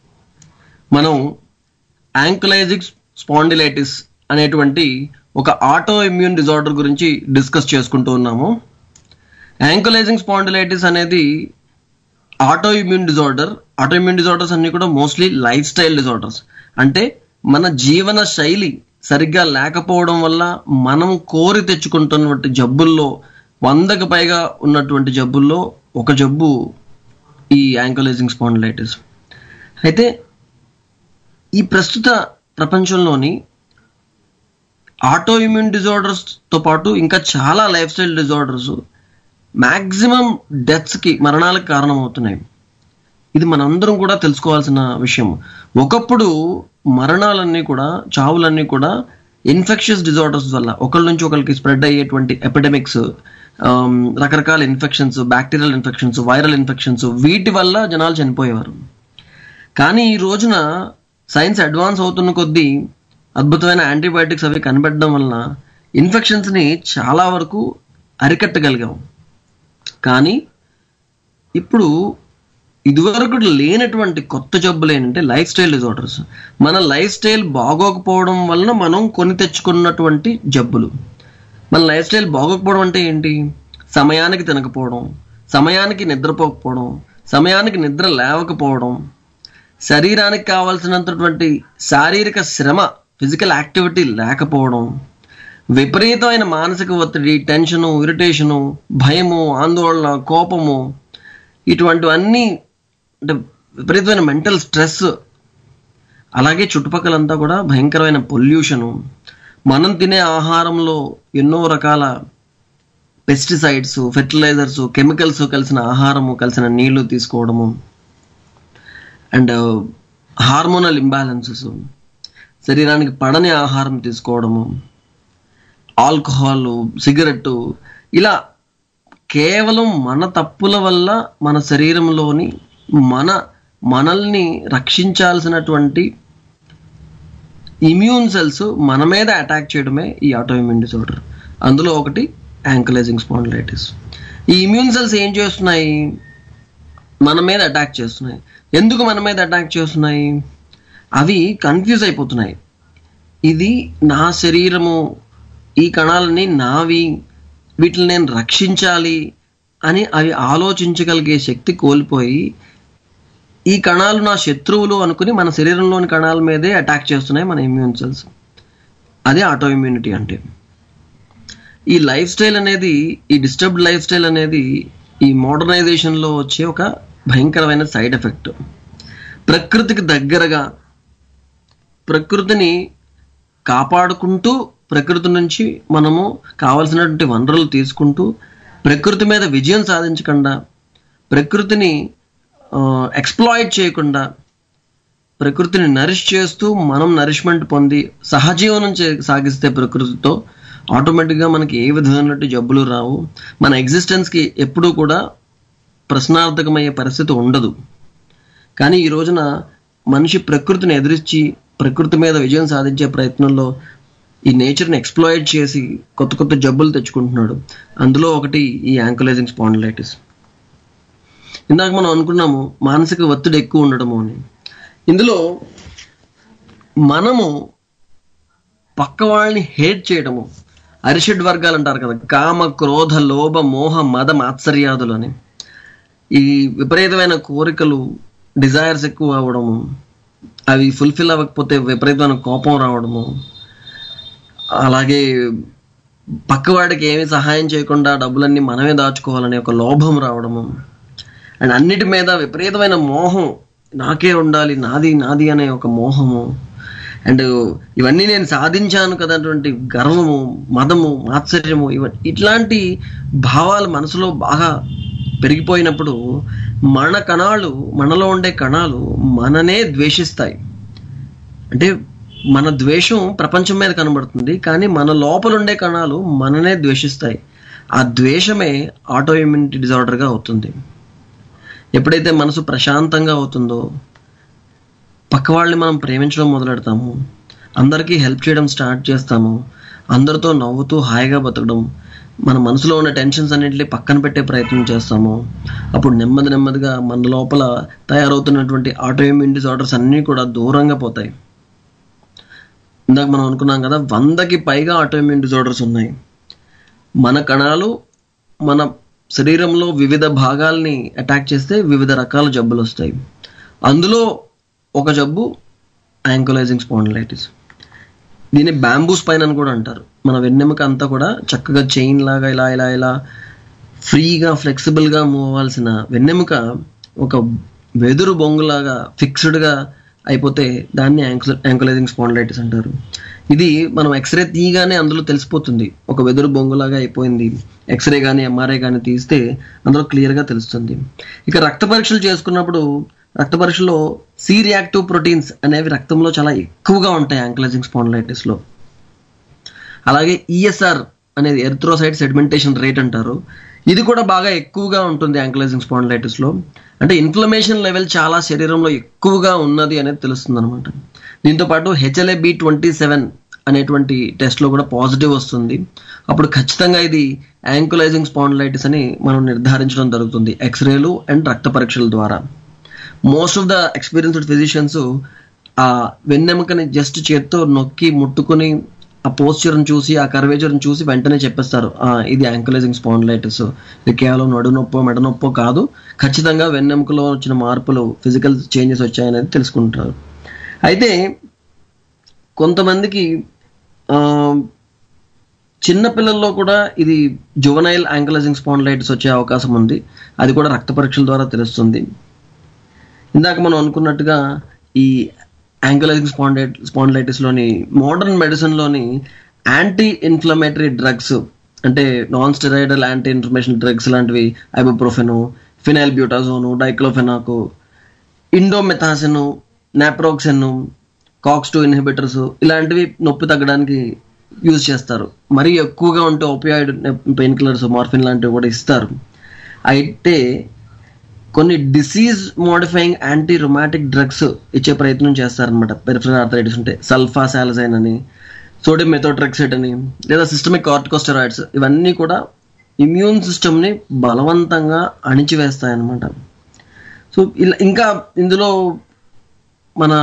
మనం యాంకులైజిక్ spondylitis అనేటువంటి ఒక ఆటో ఇమ్యూన్ డిజార్డర్ గురించి డిస్కస్ చేసుకుంటూ ఉన్నాము యాంకులైజింగ్ స్పాండిలైటిస్ అనేది autoimmune disorder autoimmune disorders అన్ని కూడా మోస్ట్లీ లైఫ్ స్టైల్ డిజార్డర్స్ అంటే మన జీవన శైలి సరిగ్గా లేకపోవడం వల్ల మనం కోరి తెచ్చుకుంటున్నటువంటి జబ్బుల్లో వందకు పైగా ఉన్నటువంటి జబ్బుల్లో ఒక జబ్బు ఈ యాంకులైజింగ్ స్పాండిలైటిస్ అయితే ఈ ప్రస్తుత ప్రపంచంలోని ఆటో ఇమ్యూన్ డిజార్డర్స్తో పాటు ఇంకా చాలా లైఫ్ స్టైల్ డిజార్డర్స్ మ్యాక్సిమం డెత్స్కి మరణాలకు కారణమవుతున్నాయి ఇది మనందరం కూడా తెలుసుకోవాల్సిన విషయం ఒకప్పుడు మరణాలన్నీ కూడా చావులన్నీ కూడా ఇన్ఫెక్షన్స్ డిజార్డర్స్ వల్ల ఒకళ్ళ నుంచి ఒకరికి స్ప్రెడ్ అయ్యేటువంటి ఎపిడమిక్స్ రకరకాల infections bacterial infections viral infections వీటి వల్ల జనాలు చనిపోయేవారు కానీ ఈ రోజున సైన్స్ అడ్వాన్స్ అవుతున్న కొద్దీ అద్భుతమైన యాంటీబయాటిక్స్ అవి కనిపెట్టడం వలన ఇన్ఫెక్షన్స్ని చాలా వరకు అరికట్టగలిగాం కానీ ఇప్పుడు ఇదివరకు లేనటువంటి కొత్త జబ్బులు ఏంటంటే లైఫ్ స్టైల్ డిజార్డర్స్ మన లైఫ్ స్టైల్ బాగోకపోవడం వలన మనం కొని తెచ్చుకున్నటువంటి జబ్బులు మన లైఫ్ స్టైల్ బాగోకపోవడం అంటే ఏంటి సమయానికి తినకపోవడం సమయానికి నిద్రపోకపోవడం సమయానికి నిద్ర లేవకపోవడం శరీరానికి కావాల్సినంతటువంటి శారీరక శ్రమ ఫిజికల్ యాక్టివిటీ లేకపోవడం విపరీతమైన మానసిక ఒత్తిడి టెన్షను ఇరిటేషను భయము ఆందోళన కోపము ఇటువంటివన్నీ అంటే విపరీతమైన మెంటల్ స్ట్రెస్ అలాగే చుట్టుపక్కలంతా కూడా భయంకరమైన పొల్యూషను మనం తినే ఆహారంలో ఎన్నో రకాల పెస్టిసైడ్స్ ఫెర్టిలైజర్స్ కెమికల్స్ కలిసిన ఆహారము కలిసిన నీళ్లు తీసుకోవడము అండ్ హార్మోనల్ ఇంబ్యాలెన్సెస్ శరీరానికి పడని ఆహారం తీసుకోవడము ఆల్కహాల్ సిగరెట్ ఇలా కేవలం మన తప్పుల వల్ల మన శరీరంలోని మన మనల్ని రక్షించాల్సినటువంటి ఇమ్యూన్ సెల్స్ మన మీద అటాక్ చేయడమే ఈ ఆటో ఇమ్యూన్ డిసార్డర్ అందులో ఒకటి యాంకలైజింగ్ స్పాండిలైటిస్ ఈ ఇమ్యూన్ సెల్స్ ఏం చేస్తున్నాయి మన మీద అటాక్ చేస్తున్నాయి ఎందుకు మన మీద అటాక్ చేస్తున్నాయి అవి కన్ఫ్యూజ్ అయిపోతున్నాయి ఇది నా శరీరము ఈ కణాలని నావి వీటిని నేను రక్షించాలి అని అవి ఆలోచించగలిగే శక్తి కోల్పోయి ఈ కణాలు నా శత్రువులు అనుకుని మన శరీరంలోని కణాల మీదే అటాక్ చేస్తున్నాయి మన ఇమ్యూన్ సెల్స్ అదే ఆటో ఇమ్యూనిటీ అంటే ఈ లైఫ్ స్టైల్ అనేది ఈ డిస్టర్బ్డ్ లైఫ్ స్టైల్ అనేది ఈ మోడర్నైజేషన్లో వచ్చే ఒక భయంకరమైన సైడ్ ఎఫెక్ట్ ప్రకృతికి దగ్గరగా ప్రకృతిని కాపాడుకుంటూ ప్రకృతి నుంచి మనము కావలసినటువంటి వనరులు తీసుకుంటూ ప్రకృతి మీద విజయం సాధించకుండా ప్రకృతిని ఎక్స్ప్లాయిట్ చేయకుండా ప్రకృతిని నరిష్ చేస్తూ మనం నరిష్మెంట్ పొంది సహజీవనం చే సాగిస్తే ప్రకృతితో ఆటోమేటిక్గా మనకి ఏ విధమైనటువంటి జబ్బులు రావు మన ఎగ్జిస్టెన్స్కి ఎప్పుడూ కూడా ప్రశ్నార్థకమయ్యే పరిస్థితి ఉండదు కానీ ఈ రోజున మనిషి ప్రకృతిని ఎదిరించి ప్రకృతి మీద విజయం సాధించే ప్రయత్నంలో ఈ నేచర్ని ఎక్స్ప్లాయిట్ చేసి కొత్త కొత్త జబ్బులు తెచ్చుకుంటున్నాడు అందులో ఒకటి ఈ యాంకులైజింగ్ స్పాండిలైటిస్ ఇందాక మనం అనుకున్నాము మానసిక ఒత్తిడి ఎక్కువ ఉండడము అని ఇందులో మనము పక్క వాళ్ళని హేట్ చేయడము అరిషడ్ వర్గాలు అంటారు కదా కామ క్రోధ లోభ మోహ మద మాత్సర్యాదులు అని ఈ విపరీతమైన కోరికలు డిజైర్స్ ఎక్కువ అవ్వడము అవి ఫుల్ఫిల్ అవ్వకపోతే విపరీతమైన కోపం రావడము అలాగే పక్కవాడికి ఏమీ సహాయం చేయకుండా డబ్బులన్నీ మనమే దాచుకోవాలనే ఒక లోభం రావడము అండ్ అన్నిటి మీద విపరీతమైన మోహం నాకే ఉండాలి నాది నాది అనే ఒక మోహము అండ్ ఇవన్నీ నేను సాధించాను కదటువంటి గర్వము మదము మాత్సర్యము ఇవ ఇట్లాంటి భావాలు మనసులో బాగా పెరిగిపోయినప్పుడు మన కణాలు మనలో ఉండే కణాలు మననే ద్వేషిస్తాయి అంటే మన ద్వేషం ప్రపంచం మీద కనబడుతుంది కానీ మన లోపల ఉండే కణాలు మననే ద్వేషిస్తాయి ఆ ద్వేషమే ఆటో ఇమ్యూనిటీ డిజార్డర్గా అవుతుంది ఎప్పుడైతే మనసు ప్రశాంతంగా అవుతుందో పక్క వాళ్ళని మనం ప్రేమించడం మొదలెడతాము అందరికీ హెల్ప్ చేయడం స్టార్ట్ చేస్తాము అందరితో నవ్వుతూ హాయిగా బతకడం మన మనసులో ఉన్న టెన్షన్స్ అన్నింటినీ పక్కన పెట్టే ప్రయత్నం చేస్తామో అప్పుడు నెమ్మది నెమ్మదిగా మన లోపల తయారవుతున్నటువంటి ఆటోఇమ్యూన్ డిజార్డర్స్ అన్నీ కూడా దూరంగా పోతాయి ఇందాక మనం అనుకున్నాం కదా వందకి పైగా ఆటోఇమ్యూన్ డిజార్డర్స్ ఉన్నాయి మన కణాలు మన శరీరంలో వివిధ భాగాల్ని అటాక్ చేస్తే వివిధ రకాల జబ్బులు వస్తాయి అందులో ఒక జబ్బు యాంకోలైజింగ్ స్పాండిలైటిస్ దీన్ని బ్యాంబూ స్పైన్ అని కూడా అంటారు మన వెన్నెముక అంతా కూడా చక్కగా చైన్ లాగా ఇలా ఇలా ఇలా ఫ్రీగా ఫ్లెక్సిబుల్గా మూవ్ అవ్వాల్సిన వెన్నెముక ఒక వెదురు బొంగులాగా ఫిక్స్డ్గా అయిపోతే దాన్ని యాంకులైజింగ్ స్పాండిలైటిస్ అంటారు ఇది మనం ఎక్స్రే తీయగానే అందులో తెలిసిపోతుంది ఒక వెదురు బొంగులాగా అయిపోయింది ఎక్స్రే కానీ ఎంఆర్ఐ కానీ తీస్తే అందులో క్లియర్గా తెలుస్తుంది ఇక రక్త పరీక్షలు చేసుకున్నప్పుడు రక్త పరీక్షలో సి రియాక్టివ్ ప్రోటీన్స్ అనేవి రక్తంలో చాలా ఎక్కువగా ఉంటాయి యాంకులైజింగ్ స్పాండిలైటిస్లో అలాగే ఈఎస్ఆర్ అనేది ఎరిథ్రోసైడ్ సెడిమెంటేషన్ రేట్ అంటారు ఇది కూడా బాగా ఎక్కువగా ఉంటుంది యాంకులైజింగ్ స్పాండిలైటిస్ లో అంటే ఇన్ఫ్లమేషన్ లెవెల్ చాలా శరీరంలో ఎక్కువగా ఉన్నది అనేది తెలుస్తుంది అనమాట దీంతో పాటు హెచ్ఎల్ఏ బి ట్వంటీ సెవెన్ అనేటువంటి టెస్ట్ లో కూడా పాజిటివ్ వస్తుంది అప్పుడు ఖచ్చితంగా ఇది యాంకులైజింగ్ స్పాండిలైటిస్ అని మనం నిర్ధారించడం జరుగుతుంది ఎక్స్రేలు అండ్ రక్త పరీక్షల ద్వారా most of the experienced physicians ఆ వెన్నెముకని జస్ట్ చేత్తో నొక్కి ముట్టుకుని ఆ పోస్చర్ని చూసి ఆ కర్వేచర్ని చూసి వెంటనే చెప్పేస్తారు "ఆ, ఇది యాంకులైజింగ్ స్పాండిలైటిస్ ఇది కేవలం నడు నొప్పో మెడ నొప్పో కాదు ఖచ్చితంగా వెన్నెముకలో వచ్చిన మార్పులు ఫిజికల్ చేంజెస్ వచ్చాయనేది తెలుసుకుంటారు అయితే కొంతమందికి ఆ, చిన్న పిల్లల్లో కూడా ఇది జువనైల్ యాంకులైజింగ్ స్పాండిలైటిస్ వచ్చే అవకాశం ఉంది అది కూడా రక్త పరీక్షల ద్వారా తెలుస్తుంది ఇందాక మనం అనుకున్నట్టుగా ఈ యాంకులైజింగ్ స్పాండైట్ స్పాండిలైటిస్లోని మోడర్న్ మెడిసిన్లోని యాంటీ ఇన్ఫ్లమేటరీ డ్రగ్స్ అంటే non steroidal anti inflammation drugs లాంటివి ibuprofen phenylbutazone diclofenac indomethacin naproxen COX two inhibitors ఇలాంటివి నొప్పి తగ్గడానికి యూజ్ చేస్తారు మరీ ఎక్కువగా ఉంటే ఒపియాయిడ్ పెయిన్ కిల్లర్స్ మార్ఫిన్ లాంటివి కూడా ఇస్తారు అయితే కొన్ని disease modifying anti rheumatic drugs ఇచ్చే ప్రయత్నం చేస్తారనమాట పెరిఫరల్ ఆర్థరైటిస్ ఉంటే సల్ఫా సాలజైన్ అని సోడియం మెథోట్రెక్సైడ్ అని లేదా సిస్టమిక్ కార్టికోస్టెరాయిడ్స్ ఇవన్నీ కూడా ఇమ్యూన్ సిస్టమ్ని బలవంతంగా అణిచివేస్తాయన్నమాట సో ఇలా ఇంకా ఇందులో మన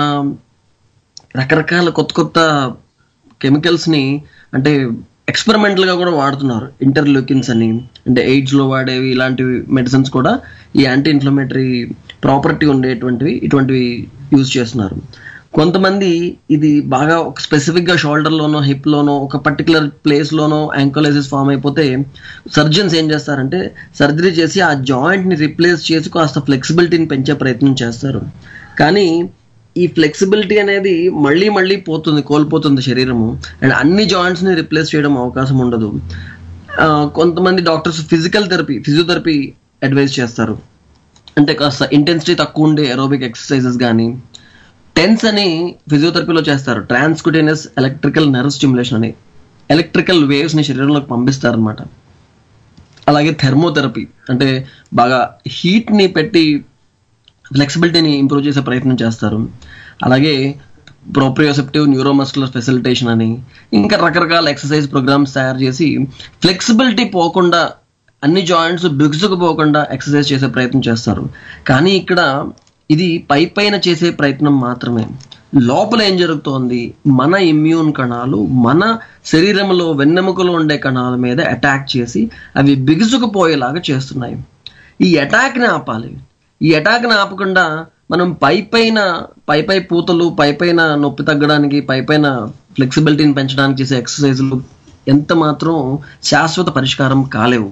రకరకాల కొత్త కొత్త కెమికల్స్ని అంటే ఎక్స్పెరిమెంటల్గా కూడా వాడుతున్నారు ఇంటర్లూకిన్స్ అని అంటే ఎయిడ్స్లో వాడేవి ఇలాంటివి మెడిసిన్స్ కూడా ఈ యాంటీ ఇన్ఫ్లమేటరీ ప్రాపర్టీ ఉండేటువంటివి ఇటువంటివి యూజ్ చేస్తున్నారు కొంతమంది ఇది బాగా ఒక స్పెసిఫిక్గా షోల్డర్లోనో హిప్లోనో ఒక పర్టికులర్ ప్లేస్లోనో యాంకోలైసిస్ ఫామ్ అయిపోతే సర్జన్స్ ఏం చేస్తారంటే సర్జరీ చేసి ఆ జాయింట్ని రిప్లేస్ చేసి కాస్త ఫ్లెక్సిబిలిటీని పెంచే ప్రయత్నం చేస్తారు కానీ ఈ ఫ్లెక్సిబిలిటీ అనేది మళ్ళీ మళ్ళీ పోతుంది కోల్పోతుంది శరీరము అండ్ అన్ని జాయింట్స్ని రిప్లేస్ చేయడం అవకాశం ఉండదు ఆ, కొంతమంది doctors physical therapy physiotherapy advise చేస్తారు అంటే కాస్త ఇంటెన్సిటీ తక్కువ ఉండే ఎరోబిక్ ఎక్సర్సైజెస్ కానీ టెన్స్ అని ఫిజియోథెరపీలో చేస్తారు ట్రాన్స్కుటేనియస్ ఎలక్ట్రికల్ నర్వ్ స్టిమ్యులేషన్ అని ఎలక్ట్రికల్ వేవ్స్ ని శరీరంలోకి పంపిస్తారనమాట అలాగే థెర్మోథెరపీ అంటే బాగా హీట్ ని పెట్టి ఫ్లెక్సిబిలిటీని ఇంప్రూవ్ చేసే ప్రయత్నం చేస్తారు అలాగే ప్రోప్రియోసెప్టివ్ న్యూరోమస్కులర్ ఫెసిలిటేషన్ అని ఇంకా రకరకాల ఎక్సర్సైజ్ ప్రోగ్రామ్స్ తయారు చేసి ఫ్లెక్సిబిలిటీ పోకుండా అన్ని జాయింట్స్ బిగుసుకుపోకుండా ఎక్సర్సైజ్ చేసే ప్రయత్నం చేస్తారు కానీ ఇక్కడ ఇది పై పైన చేసే ప్రయత్నం మాత్రమే లోపల ఏం జరుగుతోంది మన ఇమ్యూన్ కణాలు మన శరీరంలో వెన్నెముకలో ఉండే కణాల మీద అటాక్ చేసి అవి బిగుసుకుపోయేలాగా చేస్తున్నాయి ఈ అటాక్ని ఆపాలి ఈ అటాక్ని ఆపకుండా మనం పై పైన పై పై పూతలు పై పైన నొప్పి తగ్గడానికి పై పైన ఫ్లెక్సిబిలిటీని పెంచడానికి చేసే ఎక్సర్సైజులు ఎంత మాత్రం శాశ్వత పరిష్కారం కాలేవు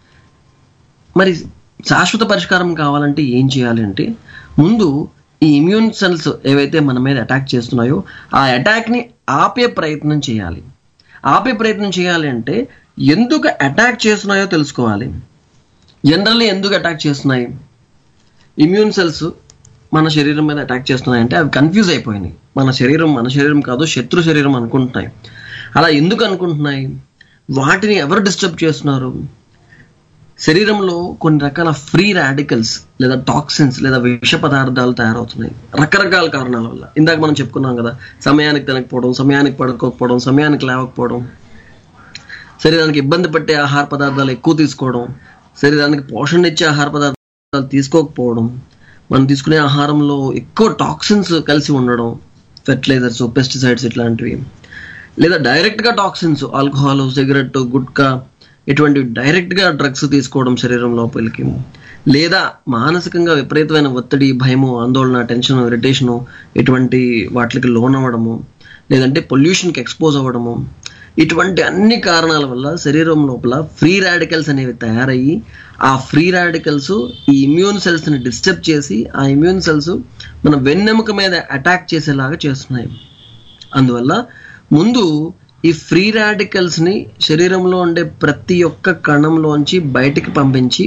మరి శాశ్వత పరిష్కారం కావాలంటే ఏం చేయాలి అంటే ముందు ఈ ఇమ్యూన్ సెల్స్ ఏవైతే మన మీద అటాక్ చేస్తున్నాయో ఆ అటాక్ని ఆపే ప్రయత్నం చేయాలి ఆపే ప్రయత్నం చేయాలి అంటే ఎందుకు అటాక్ చేస్తున్నాయో తెలుసుకోవాలి జనరల్లీ ఎందుకు అటాక్ చేస్తున్నాయి ఇమ్యూన్ సెల్స్ మన శరీరం మీద అటాక్ చేస్తున్నాయి అంటే అవి కన్ఫ్యూజ్ అయిపోయినాయి మన శరీరం మన శరీరం కాదు శత్రు శరీరం అనుకుంటున్నాయి అలా ఎందుకు అనుకుంటున్నాయి వాటిని ఎవరు డిస్టర్బ్ చేస్తున్నారు శరీరంలో కొన్ని రకాల ఫ్రీ రాడికల్స్ లేదా టాక్సిన్స్ లేదా విష పదార్థాలు తయారవుతున్నాయి రకరకాల కారణాల వల్ల ఇందాక మనం చెప్పుకున్నాం కదా సమయానికి తినకపోవడం సమయానికి పడుకోకపోవడం సమయానికి లేవకపోవడం శరీరానికి ఇబ్బంది పెట్టే ఆహార పదార్థాలు ఎక్కువ తీసుకోవడం శరీరానికి పోషణ ఇచ్చే ఆహార పదార్థాలు తీసుకోకపోవడం మనం తీసుకునే ఆహారంలో ఎక్కువ టాక్సిన్స్ కలిసి ఉండడం ఫెర్టిలైజర్స్ పెస్టిసైడ్స్ ఇట్లాంటివి లేదా డైరెక్ట్ గా టాక్సిన్స్ ఆల్కహాల్ సిగరెట్ గుట్కా ఇటువంటి డైరెక్ట్ గా డ్రగ్స్ తీసుకోవడం శరీరం లోపలికి లేదా మానసికంగా విపరీతమైన ఒత్తిడి భయము ఆందోళన టెన్షన్ ఇరిటేషను ఇటువంటి వాటికి లోన్ అవ్వడము లేదంటే పొల్యూషన్కి ఎక్స్పోజ్ అవ్వడము ఇటువంటి అన్ని కారణాల వల్ల శరీరం లోపల ఫ్రీ రాడికల్స్ అనేవి తయారయ్యి ఆ ఫ్రీ రాడికల్స్ ఈ ఇమ్యూన్ సెల్స్ ని డిస్టర్బ్ చేసి ఆ ఇమ్యూన్ సెల్స్ మన వెన్నెముక మీద అటాక్ చేసేలాగా చేస్తున్నాయి అందువల్ల ముందు ఈ ఫ్రీ రాడికల్స్ ని శరీరంలో ఉండే ప్రతి ఒక్క కణంలోంచి బయటికి పంపించి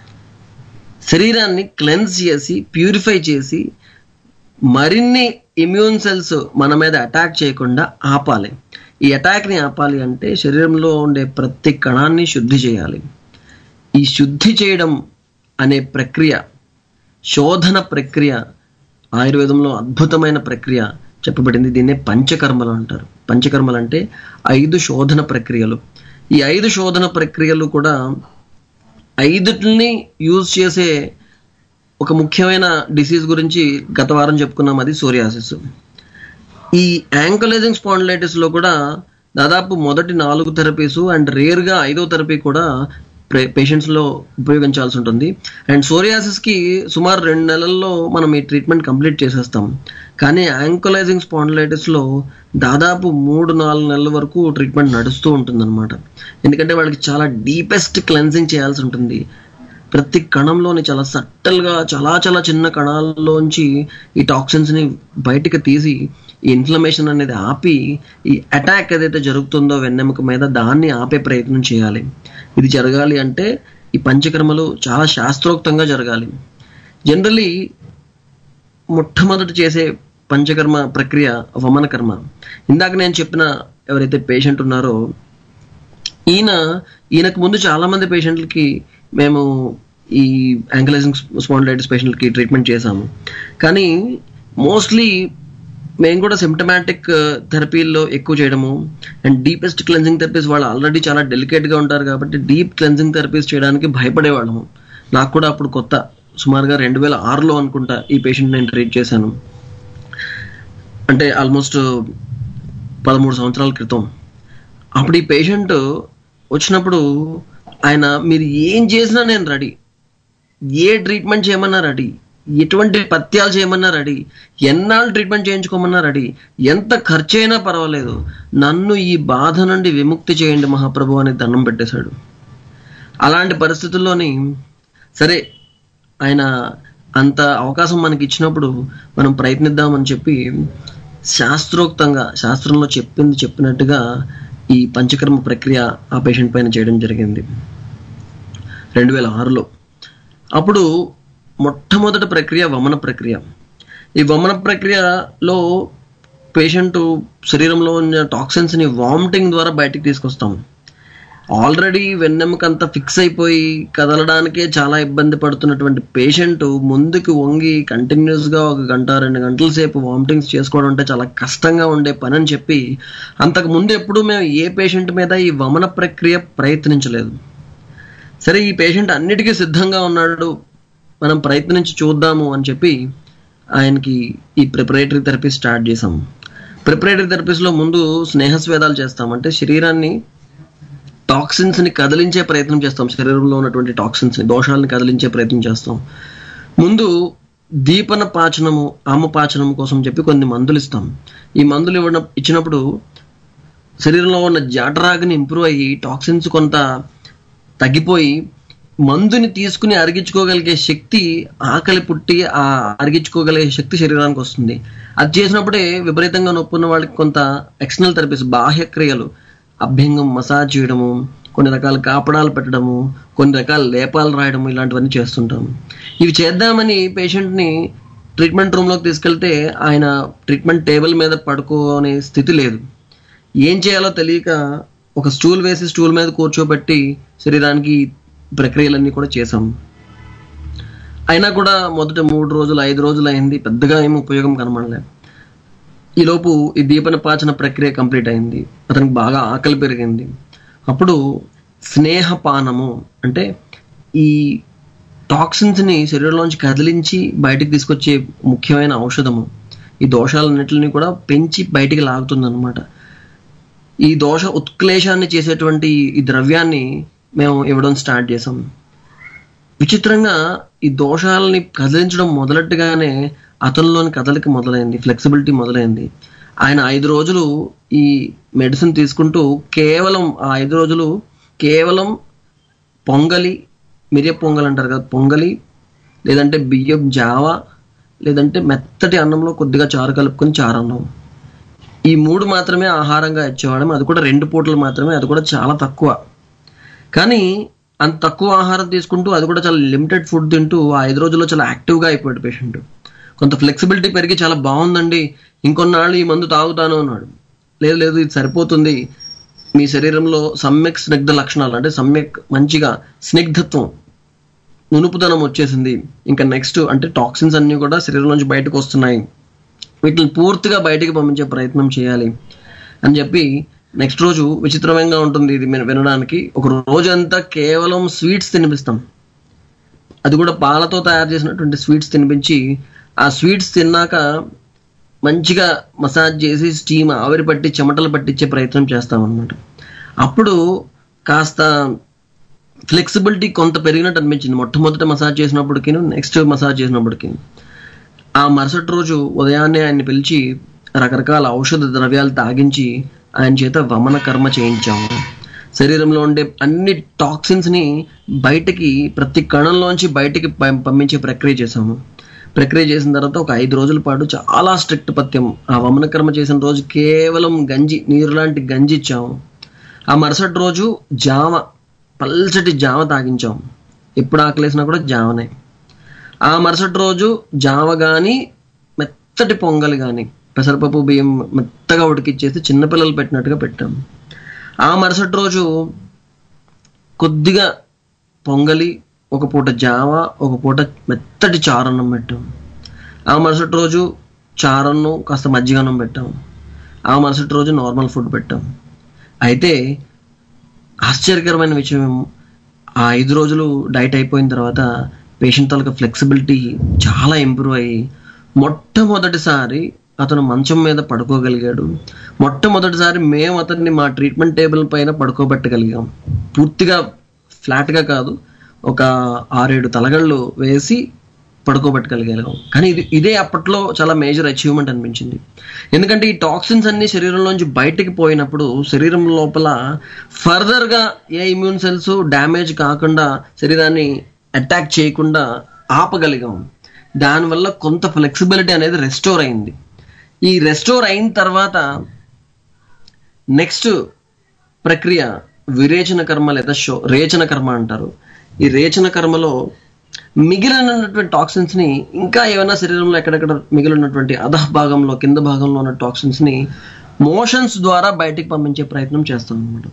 శరీరాన్ని క్లెన్స్ చేసి ప్యూరిఫై చేసి మరిన్ని ఇమ్యూన్ సెల్స్ మన మీద అటాక్ చేయకుండా ఆపాలి ఈ అటాక్ని ఆపాలి అంటే శరీరంలో ఉండే ప్రతి కణాన్ని శుద్ధి చేయాలి ఈ శుద్ధి చేయడం అనే ప్రక్రియ శోధన ప్రక్రియ ఆయుర్వేదంలో అద్భుతమైన ప్రక్రియ చెప్పబడింది దీన్నే పంచకర్మలు అంటారు పంచకర్మలు అంటే ఐదు శోధన ప్రక్రియలు ఈ ఐదు శోధన ప్రక్రియలు కూడా ఐదుటిని యూజ్ చేసే ఒక ముఖ్యమైన డిసీజ్ గురించి గత వారం చెప్పుకున్నాం అది సోరియాసిస్ ఈ యాంకలైజింగ్ స్పాండిలైటిస్ లో కూడా దాదాపు మొదటి నాలుగు థెరపీస్ అండ్ రేర్ గా ఐదో థెరపీ కూడా పేషెంట్స్ లో ఉపయోగించాల్సి ఉంటుంది అండ్ సోరియాసిస్ కి సుమారు రెండు నెలల్లో మనం ఈ ట్రీట్మెంట్ కంప్లీట్ చేసేస్తాం కానీ యాంకలైజింగ్ స్పాండిలైటిస్ లో దాదాపు మూడు నాలుగు నెలల వరకు ట్రీట్మెంట్ నడుస్తూ ఉంటుంది ఎందుకంటే వాళ్ళకి చాలా డీపెస్ట్ క్లెన్సింగ్ చేయాల్సి ఉంటుంది ప్రతి కణంలోని చాలా సట్టల్ గా చాలా చాలా చిన్న కణాల్లోంచి ఈ టాక్సిన్స్ ని బయటికి తీసి ఈ ఇన్ఫ్లమేషన్ అనేది ఆపి ఈ అటాక్ ఏదైతే జరుగుతుందో వెన్నెముక మీద దాన్ని ఆపే ప్రయత్నం చేయాలి ఇది జరగాలి అంటే ఈ పంచకర్మలు చాలా శాస్త్రోక్తంగా జరగాలి జనరలీ మొట్టమొదటి చేసే పంచకర్మ ప్రక్రియ వమన కర్మ ఇందాక నేను చెప్పిన ఎవరైతే పేషెంట్ ఉన్నారో ఈయన ఈయనకు ముందు చాలా మంది పేషెంట్లకి మేము ఈ యాంకలైజింగ్ స్పాండిలైటిస్ పేషెంట్కి ట్రీట్మెంట్ చేశాము కానీ మోస్ట్లీ మేము కూడా సిమ్టమాటిక్ థెరపీల్లో ఎక్కువ చేయడము అండ్ డీపెస్ట్ క్లెన్సింగ్ థెరపీస్ వాళ్ళు ఆల్రెడీ చాలా డెలికేట్గా ఉంటారు కాబట్టి డీప్ క్లెన్సింగ్ థెరపీస్ చేయడానికి భయపడేవాళ్ళము నాకు కూడా అప్పుడు కొత్త సుమారుగా రెండు వేల ఆరులో అనుకుంటా ఈ పేషెంట్ నేను ట్రీట్ చేశాను అంటే ఆల్మోస్ట్ పదమూడు సంవత్సరాల క్రితం అప్పుడు ఈ పేషెంట్ వచ్చినప్పుడు ఆయన మీరు ఏం చేసినా నేను రెడీ ఏ ట్రీట్మెంట్ చేయమన్నా రెడీ ఎటువంటి పత్యాలు చేయమన్నా రెడీ ఎన్నాళ్ళు ట్రీట్మెంట్ చేయించుకోమన్నా రెడీ ఎంత ఖర్చు అయినా పర్వాలేదు నన్ను ఈ బాధ నుండి విముక్తి చేయండి మహాప్రభు అని దండం పెట్టేశాడు అలాంటి పరిస్థితుల్లోని సరే ఆయన అంత అవకాశం మనకి ఇచ్చినప్పుడు మనం ప్రయత్నిద్దామని చెప్పి శాస్త్రోక్తంగా శాస్త్రంలో చెప్పింది చెప్పినట్టుగా ఈ పంచకర్మ ప్రక్రియ ఆ పేషెంట్ పైన చేయడం జరిగింది రెండు వేల ఆరులో అప్పుడు మొట్టమొదటి ప్రక్రియ వమన ప్రక్రియ ఈ వమన ప్రక్రియలో పేషెంట్ శరీరంలో ఉన్న టాక్సిన్స్ని వామిటింగ్ ద్వారా బయటికి తీసుకొస్తాం ఆల్రెడీ వెన్నెముకంతా ఫిక్స్ అయిపోయి కదలడానికే చాలా ఇబ్బంది పడుతున్నటువంటి పేషెంట్ ముందుకు వంగి కంటిన్యూస్గా ఒక గంట రెండు గంటల సేపు వామిటింగ్స్ చేసుకోవడం అంటే చాలా కష్టంగా ఉండే పని అని చెప్పి అంతకు ముందు ఎప్పుడు మేము ఏ పేషెంట్ మీద ఈ వమన ప్రక్రియ ప్రయత్నించలేదు సరే ఈ పేషెంట్ అన్నిటికీ సిద్ధంగా ఉన్నాడు మనం ప్రయత్నించి చూద్దాము అని చెప్పి ఆయనకి ఈ ప్రిపరేటరీ థెరపీ స్టార్ట్ చేసాం ప్రిపరేటరీ థెరపీస్లో ముందు స్నేహస్వేదాలు చేస్తాం అంటే శరీరాన్ని టాక్సిన్స్ ని కదిలించే ప్రయత్నం చేస్తాం శరీరంలో ఉన్నటువంటి టాక్సిన్స్ ని దోషాలని కదిలించే ప్రయత్నం చేస్తాం ముందు దీపన పాచనము ఆమపాచనం కోసం చెప్పి కొన్ని మందులు ఇస్తాం ఈ మందులు ఇవ్వడం ఇచ్చినప్పుడు శరీరంలో ఉన్న జాటరాగ్ని ఇంప్రూవ్ అయ్యి టాక్సిన్స్ కొంత తగ్గిపోయి మందుని తీసుకుని అరిగించుకోగలిగే శక్తి ఆకలి పుట్టి ఆ అరిగించుకోగలిగే శక్తి శరీరానికి వస్తుంది అది చేసినప్పుడే విపరీతంగా నొప్పి ఉన్న వాళ్ళకి కొంత ఎక్స్టర్నల్ థెరపీస్ బాహ్య క్రియలు అభ్యంగం మసాజ్ చేయడము కొన్ని రకాల కాపడాలు పెట్టడము కొన్ని రకాల లేపాలు రాయడము ఇలాంటివన్నీ చేస్తుంటాము ఇవి చేద్దామని పేషెంట్ని ట్రీట్మెంట్ రూమ్లోకి తీసుకెళ్తే ఆయన ట్రీట్మెంట్ టేబుల్ మీద పడుకోనే స్థితి లేదు ఏం చేయాలో తెలియక ఒక స్టూల్ వేసి స్టూల్ మీద కూర్చోబెట్టి శరీరానికి ప్రక్రియలన్నీ కూడా చేసాం అయినా కూడా మొదట మూడు రోజులు ఐదు రోజులు అయింది పెద్దగా ఏమి ఉపయోగం కనబడలే ఈలోపు ఈ దీపన పాచన ప్రక్రియ కంప్లీట్ అయింది అతనికి బాగా ఆకలి పెరిగింది అప్పుడు స్నేహపానము అంటే ఈ టాక్సిన్స్ని శరీరంలోంచి కదిలించి బయటికి తీసుకొచ్చే ముఖ్యమైన ఔషధము ఈ దోషాలన్నింటిని కూడా పెంచి బయటికి లాగుతుంది ఈ దోష ఉత్క్లేశాన్ని చేసేటువంటి ఈ ద్రవ్యాన్ని మేము ఇవ్వడం స్టార్ట్ చేసాం విచిత్రంగా ఈ దోషాలని కదిలించడం మొదలెట్టుగానే అతనిలోని కదలిక మొదలైంది ఫ్లెక్సిబిలిటీ మొదలైంది ఆయన ఐదు రోజులు ఈ మెడిసిన్ తీసుకుంటూ కేవలం ఆ ఐదు రోజులు కేవలం పొంగలి మిరియ పొంగల్ అంటారు కదా పొంగలి లేదంటే బియ్యం జావ లేదంటే మెత్తటి అన్నంలో కొద్దిగా చారు కలుపుకొని చారు అన్నం ఈ మూడు మాత్రమే ఆహారంగా ఇచ్చేవాళ్ళం అది కూడా రెండు పూటలు మాత్రమే అది కూడా చాలా తక్కువ కానీ అంత తక్కువ ఆహారం తీసుకుంటూ అది కూడా చాలా లిమిటెడ్ ఫుడ్ తింటూ ఆ ఐదు రోజుల్లో చాలా యాక్టివ్గా అయిపోయాడు పేషెంట్ కొంత ఫ్లెక్సిబిలిటీ పెరిగి చాలా బాగుందండి ఇంకొన్నాళ్ళు ఈ మందు తాగుతాను అన్నాడు లేదు లేదు ఇది సరిపోతుంది మీ శరీరంలో సమ్యక్ స్నిగ్ధ లక్షణాలు అంటే సమ్యక్ మంచిగా స్నిగ్ధత్వం నునుపుదనం వచ్చేసింది ఇంకా నెక్స్ట్ అంటే టాక్సిన్స్ అన్నీ కూడా శరీరం నుంచి బయటకు వస్తున్నాయి వీటిని పూర్తిగా బయటికి పంపించే ప్రయత్నం చేయాలి అని చెప్పి నెక్స్ట్ రోజు విచిత్రమంగా ఉంటుంది ఇది విన- వినడానికి ఒక రోజంతా కేవలం స్వీట్స్ తినిపిస్తాం అది కూడా పాలతో తయారు చేసినటువంటి స్వీట్స్ తినిపించి ఆ స్వీట్స్ తిన్నాక మంచిగా మసాజ్ చేసి స్టీమ్ ఆవిరి పట్టి చెమటలు పట్టించే ప్రయత్నం చేస్తాం అనమాట అప్పుడు కాస్త ఫ్లెక్సిబిలిటీ కొంత పెరిగినట్టు అనిపించింది మొట్టమొదట మసాజ్ చేసినప్పటికీ నెక్స్ట్ మసాజ్ చేసినప్పటికీ ఆ మరుసటి రోజు ఉదయాన్నే ఆయన్ని పిలిచి రకరకాల ఔషధ ద్రవ్యాలు తాగించి ఆయన చేత వమన కర్మ చేయించాము శరీరంలో ఉండే అన్ని టాక్సిన్స్ ని బయటికి ప్రతి కణంలోంచి బయటికి పం- పంపించే ప్రక్రియ చేశాము ప్రక్రియ చేసిన తర్వాత ఒక ఐదు రోజుల పాటు చాలా స్ట్రిక్ట్ పథ్యం ఆ వమన కర్మ చేసిన రోజు కేవలం గంజి నీరు లాంటి గంజి ఇచ్చాము ఆ మరుసటి రోజు జామ పల్చటి జామ తాగించాం ఎప్పుడు ఆకలేసినా కూడా జామనే ఆ మరుసటి రోజు జావ కానీ మెత్తటి పొంగల్ కానీ పెసరపప్పు బియ్యం మెత్తగా ఉడికిచ్చేసి చిన్నపిల్లలు పెట్టినట్టుగా పెట్టాం ఆ మరుసటి రోజు కొద్దిగా పొంగలి ఒక పూట జావ ఒక పూట మెత్తటి చారన్నం పెట్టాం ఆ మరుసటి రోజు చారన్నం కాస్త మజ్జిగన్నం పెట్టాం ఆ మరుసటి రోజు నార్మల్ ఫుడ్ పెట్టాం అయితే ఆశ్చర్యకరమైన విషయం ఏమో, ఆ ఐదు రోజులు డైట్ అయిపోయిన తర్వాత పేషెంట్ తాలూకా ఫ్లెక్సిబిలిటీ చాలా ఇంప్రూవ్ అయ్యి మొట్టమొదటిసారి అతను మంచం మీద పడుకోగలిగాడు మొట్టమొదటిసారి మేము అతన్ని మా ట్రీట్మెంట్ టేబుల్ పైన పడుకోబెట్టగలిగాం పూర్తిగా ఫ్లాట్గా కాదు ఒక ఆరేడు తలగళ్ళు వేసి పడుకోబెట్టగలిగాం కానీ ఇది ఇదే అప్పట్లో చాలా మేజర్ అచీవ్మెంట్ అనిపించింది ఎందుకంటే ఈ టాక్సిన్స్ అన్ని శరీరంలోంచి బయటికి పోయినప్పుడు శరీరం లోపల ఫర్దర్గా ఏ ఇమ్యూన్ సెల్స్ డ్యామేజ్ కాకుండా శరీరాన్ని అటాక్ చేయకుండా ఆపగలిగాం దానివల్ల కొంత ఫ్లెక్సిబిలిటీ అనేది రెస్టోర్ అయింది ఈ రెస్టోర్ అయిన తర్వాత నెక్స్ట్ ప్రక్రియ విరేచన కర్మ లేదా షో రేచన కర్మ అంటారు ఈ రేచన కర్మలో మిగిలినటువంటి టాక్సిన్స్ ని ఇంకా ఏమైనా శరీరంలో ఎక్కడెక్కడ మిగిలినటువంటి అధః భాగంలో కింద భాగంలో ఉన్న టాక్సిన్స్ ని మోషన్స్ ద్వారా బయటికి పంపించే ప్రయత్నం చేస్తాం అనమాట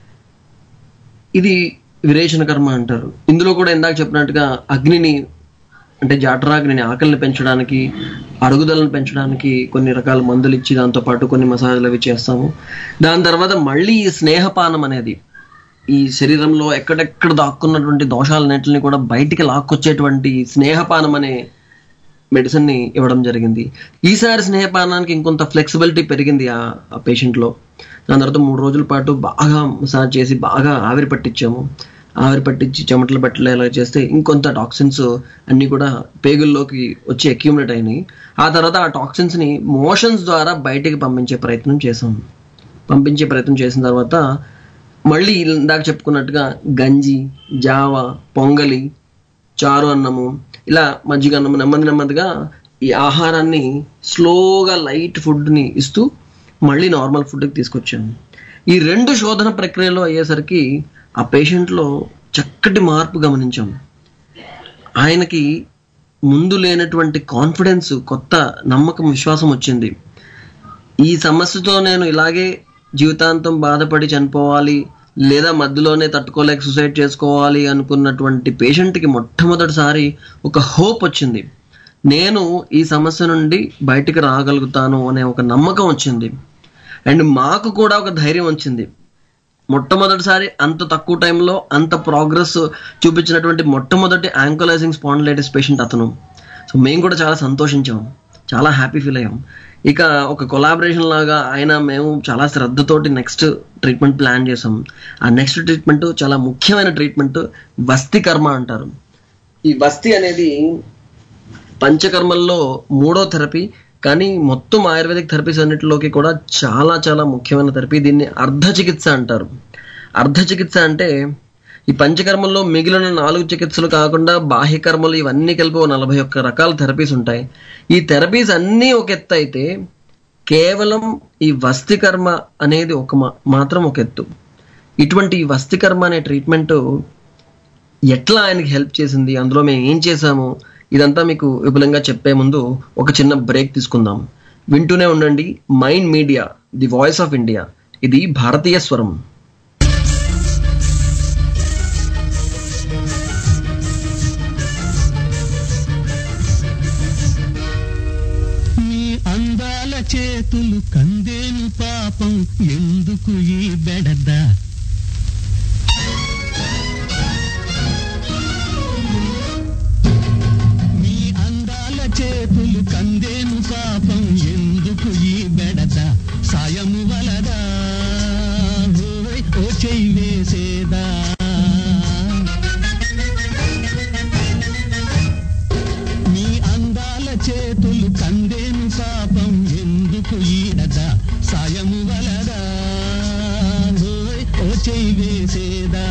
ఇది విరేచన కర్మ అంటారు ఇందులో కూడా ఇందాక చెప్పినట్టుగా అగ్నిని అంటే జాఠరాగ్నిని ఆకలిని పెంచడానికి అరుగుదలను పెంచడానికి కొన్ని రకాల మందులు ఇచ్చి దాంతో పాటు కొన్ని మసాజులు అవి చేస్తాము దాని తర్వాత మళ్ళీ ఈ స్నేహపానం అనేది ఈ శరీరంలో ఎక్కడెక్కడ దాక్కున్నటువంటి దోషాలన్నింటిని కూడా బయటికి లాక్కొచ్చేటువంటి స్నేహపానం అనే మెడిసిన్ ని ఇవ్వడం జరిగింది ఈసారి స్నేహపానానికి ఇంకొంత ఫ్లెక్సిబిలిటీ పెరిగింది ఆ ఆ patient లో దాని తర్వాత మూడు రోజుల పాటు బాగా మసాజ్ చేసి బాగా ఆవిరి పట్టించాము ఆవిరి పట్టించి చెమటలు పట్టలేలా చేస్తే ఇంకొంత టాక్సిన్స్ అన్ని కూడా పేగుల్లోకి వచ్చి అక్యూములేట్ అయినాయి ఆ తర్వాత ఆ టాక్సిన్స్ ని మోషన్స్ ద్వారా బయటికి పంపించే ప్రయత్నం చేసాం పంపించే ప్రయత్నం చేసిన తర్వాత మళ్ళీ ఇందాక చెప్పుకున్నట్టుగా గంజి జావ పొంగలి చారు అన్నము ఇలా మజ్జిగ అన్నము నెమ్మది నెమ్మదిగా ఈ ఆహారాన్ని స్లోగా లైట్ ఫుడ్ని ఇస్తూ మళ్ళీ నార్మల్ ఫుడ్కి తీసుకొచ్చాము ఈ రెండు శోధన ప్రక్రియలో అయ్యేసరికి ఆ పేషెంట్లో చక్కటి మార్పు గమనించాం ఆయనకి ముందు లేనటువంటి కాన్ఫిడెన్స్ కొత్త నమ్మకం విశ్వాసం వచ్చింది ఈ సమస్యతో నేను ఇలాగే జీవితాంతం బాధపడి చనిపోవాలి లేదా మధ్యలోనే తట్టుకోలేక సూసైడ్ చేసుకోవాలి అనుకున్నటువంటి పేషెంట్కి మొట్టమొదటిసారి ఒక హోప్ వచ్చింది నేను ఈ సమస్య నుండి బయటికి రాగలుగుతాను అనే ఒక నమ్మకం వచ్చింది అండ్ మాకు కూడా ఒక ధైర్యం వచ్చింది మొట్టమొదటిసారి అంత తక్కువ టైంలో అంత ప్రోగ్రెస్ చూపించినటువంటి మొట్టమొదటి యాంకోలైజింగ్ స్పాండిలైటిస్ పేషెంట్ అతను సో మేము కూడా చాలా సంతోషించాం చాలా హ్యాపీ ఫీల్ అయ్యాం ఇక ఒక కొలాబరేషన్ లాగా ఆయన మేము చాలా శ్రద్ధతోటి నెక్స్ట్ ట్రీట్మెంట్ ప్లాన్ చేసాం ఆ నెక్స్ట్ ట్రీట్మెంట్ చాలా ముఖ్యమైన ట్రీట్మెంట్ వస్తి కర్మ అంటారు ఈ వస్తి అనేది పంచకర్మల్లో మూడో థెరపీ కానీ మొత్తం ఆయుర్వేదిక్ థెరపీస్ అన్నిటిలోకి కూడా చాలా చాలా ముఖ్యమైన థెరపీ దీన్ని అర్ధ చికిత్స అంటారు అర్ధ చికిత్స అంటే ఈ పంచకర్మల్లో మిగిలిన నాలుగు చికిత్సలు కాకుండా బాహ్య కర్మలు ఇవన్నీ కలిపి ఓ నలభై ఒక్క రకాల థెరపీస్ ఉంటాయి ఈ థెరపీస్ అన్నీ ఒక ఎత్తు అయితే కేవలం ఈ వస్తి కర్మ అనేది ఒక మా- మాత్రం ఒక ఎత్తు ఇటువంటి ఈ వస్తి కర్మ అనే ట్రీట్మెంట్ ఎట్లా ఆయనకి హెల్ప్ చేసింది అందులో మేము ఏం చేసాము ఇదంతా మీకు విపులంగా చెప్పే ముందు ఒక చిన్న బ్రేక్ తీసుకుందాం వింటూనే ఉండండి Mind Media the voice of India ఇది భారతీయ స్వరం నీ అందాల చేతులు కందేను పాపం ఎందుకు ఈ బెడద నీ అందాల చేతులు కందేను పాపం ఎందుకు ఈ బెడద సాయము వలదా ఓయ్ ఓ చెయ్యి వేసేదా నీ అందాల చేతులు కందేను పాపం ఎందుకు ఈడద సాయము వలదా ఓయ్ ఓ చెయ్యి వేసేదా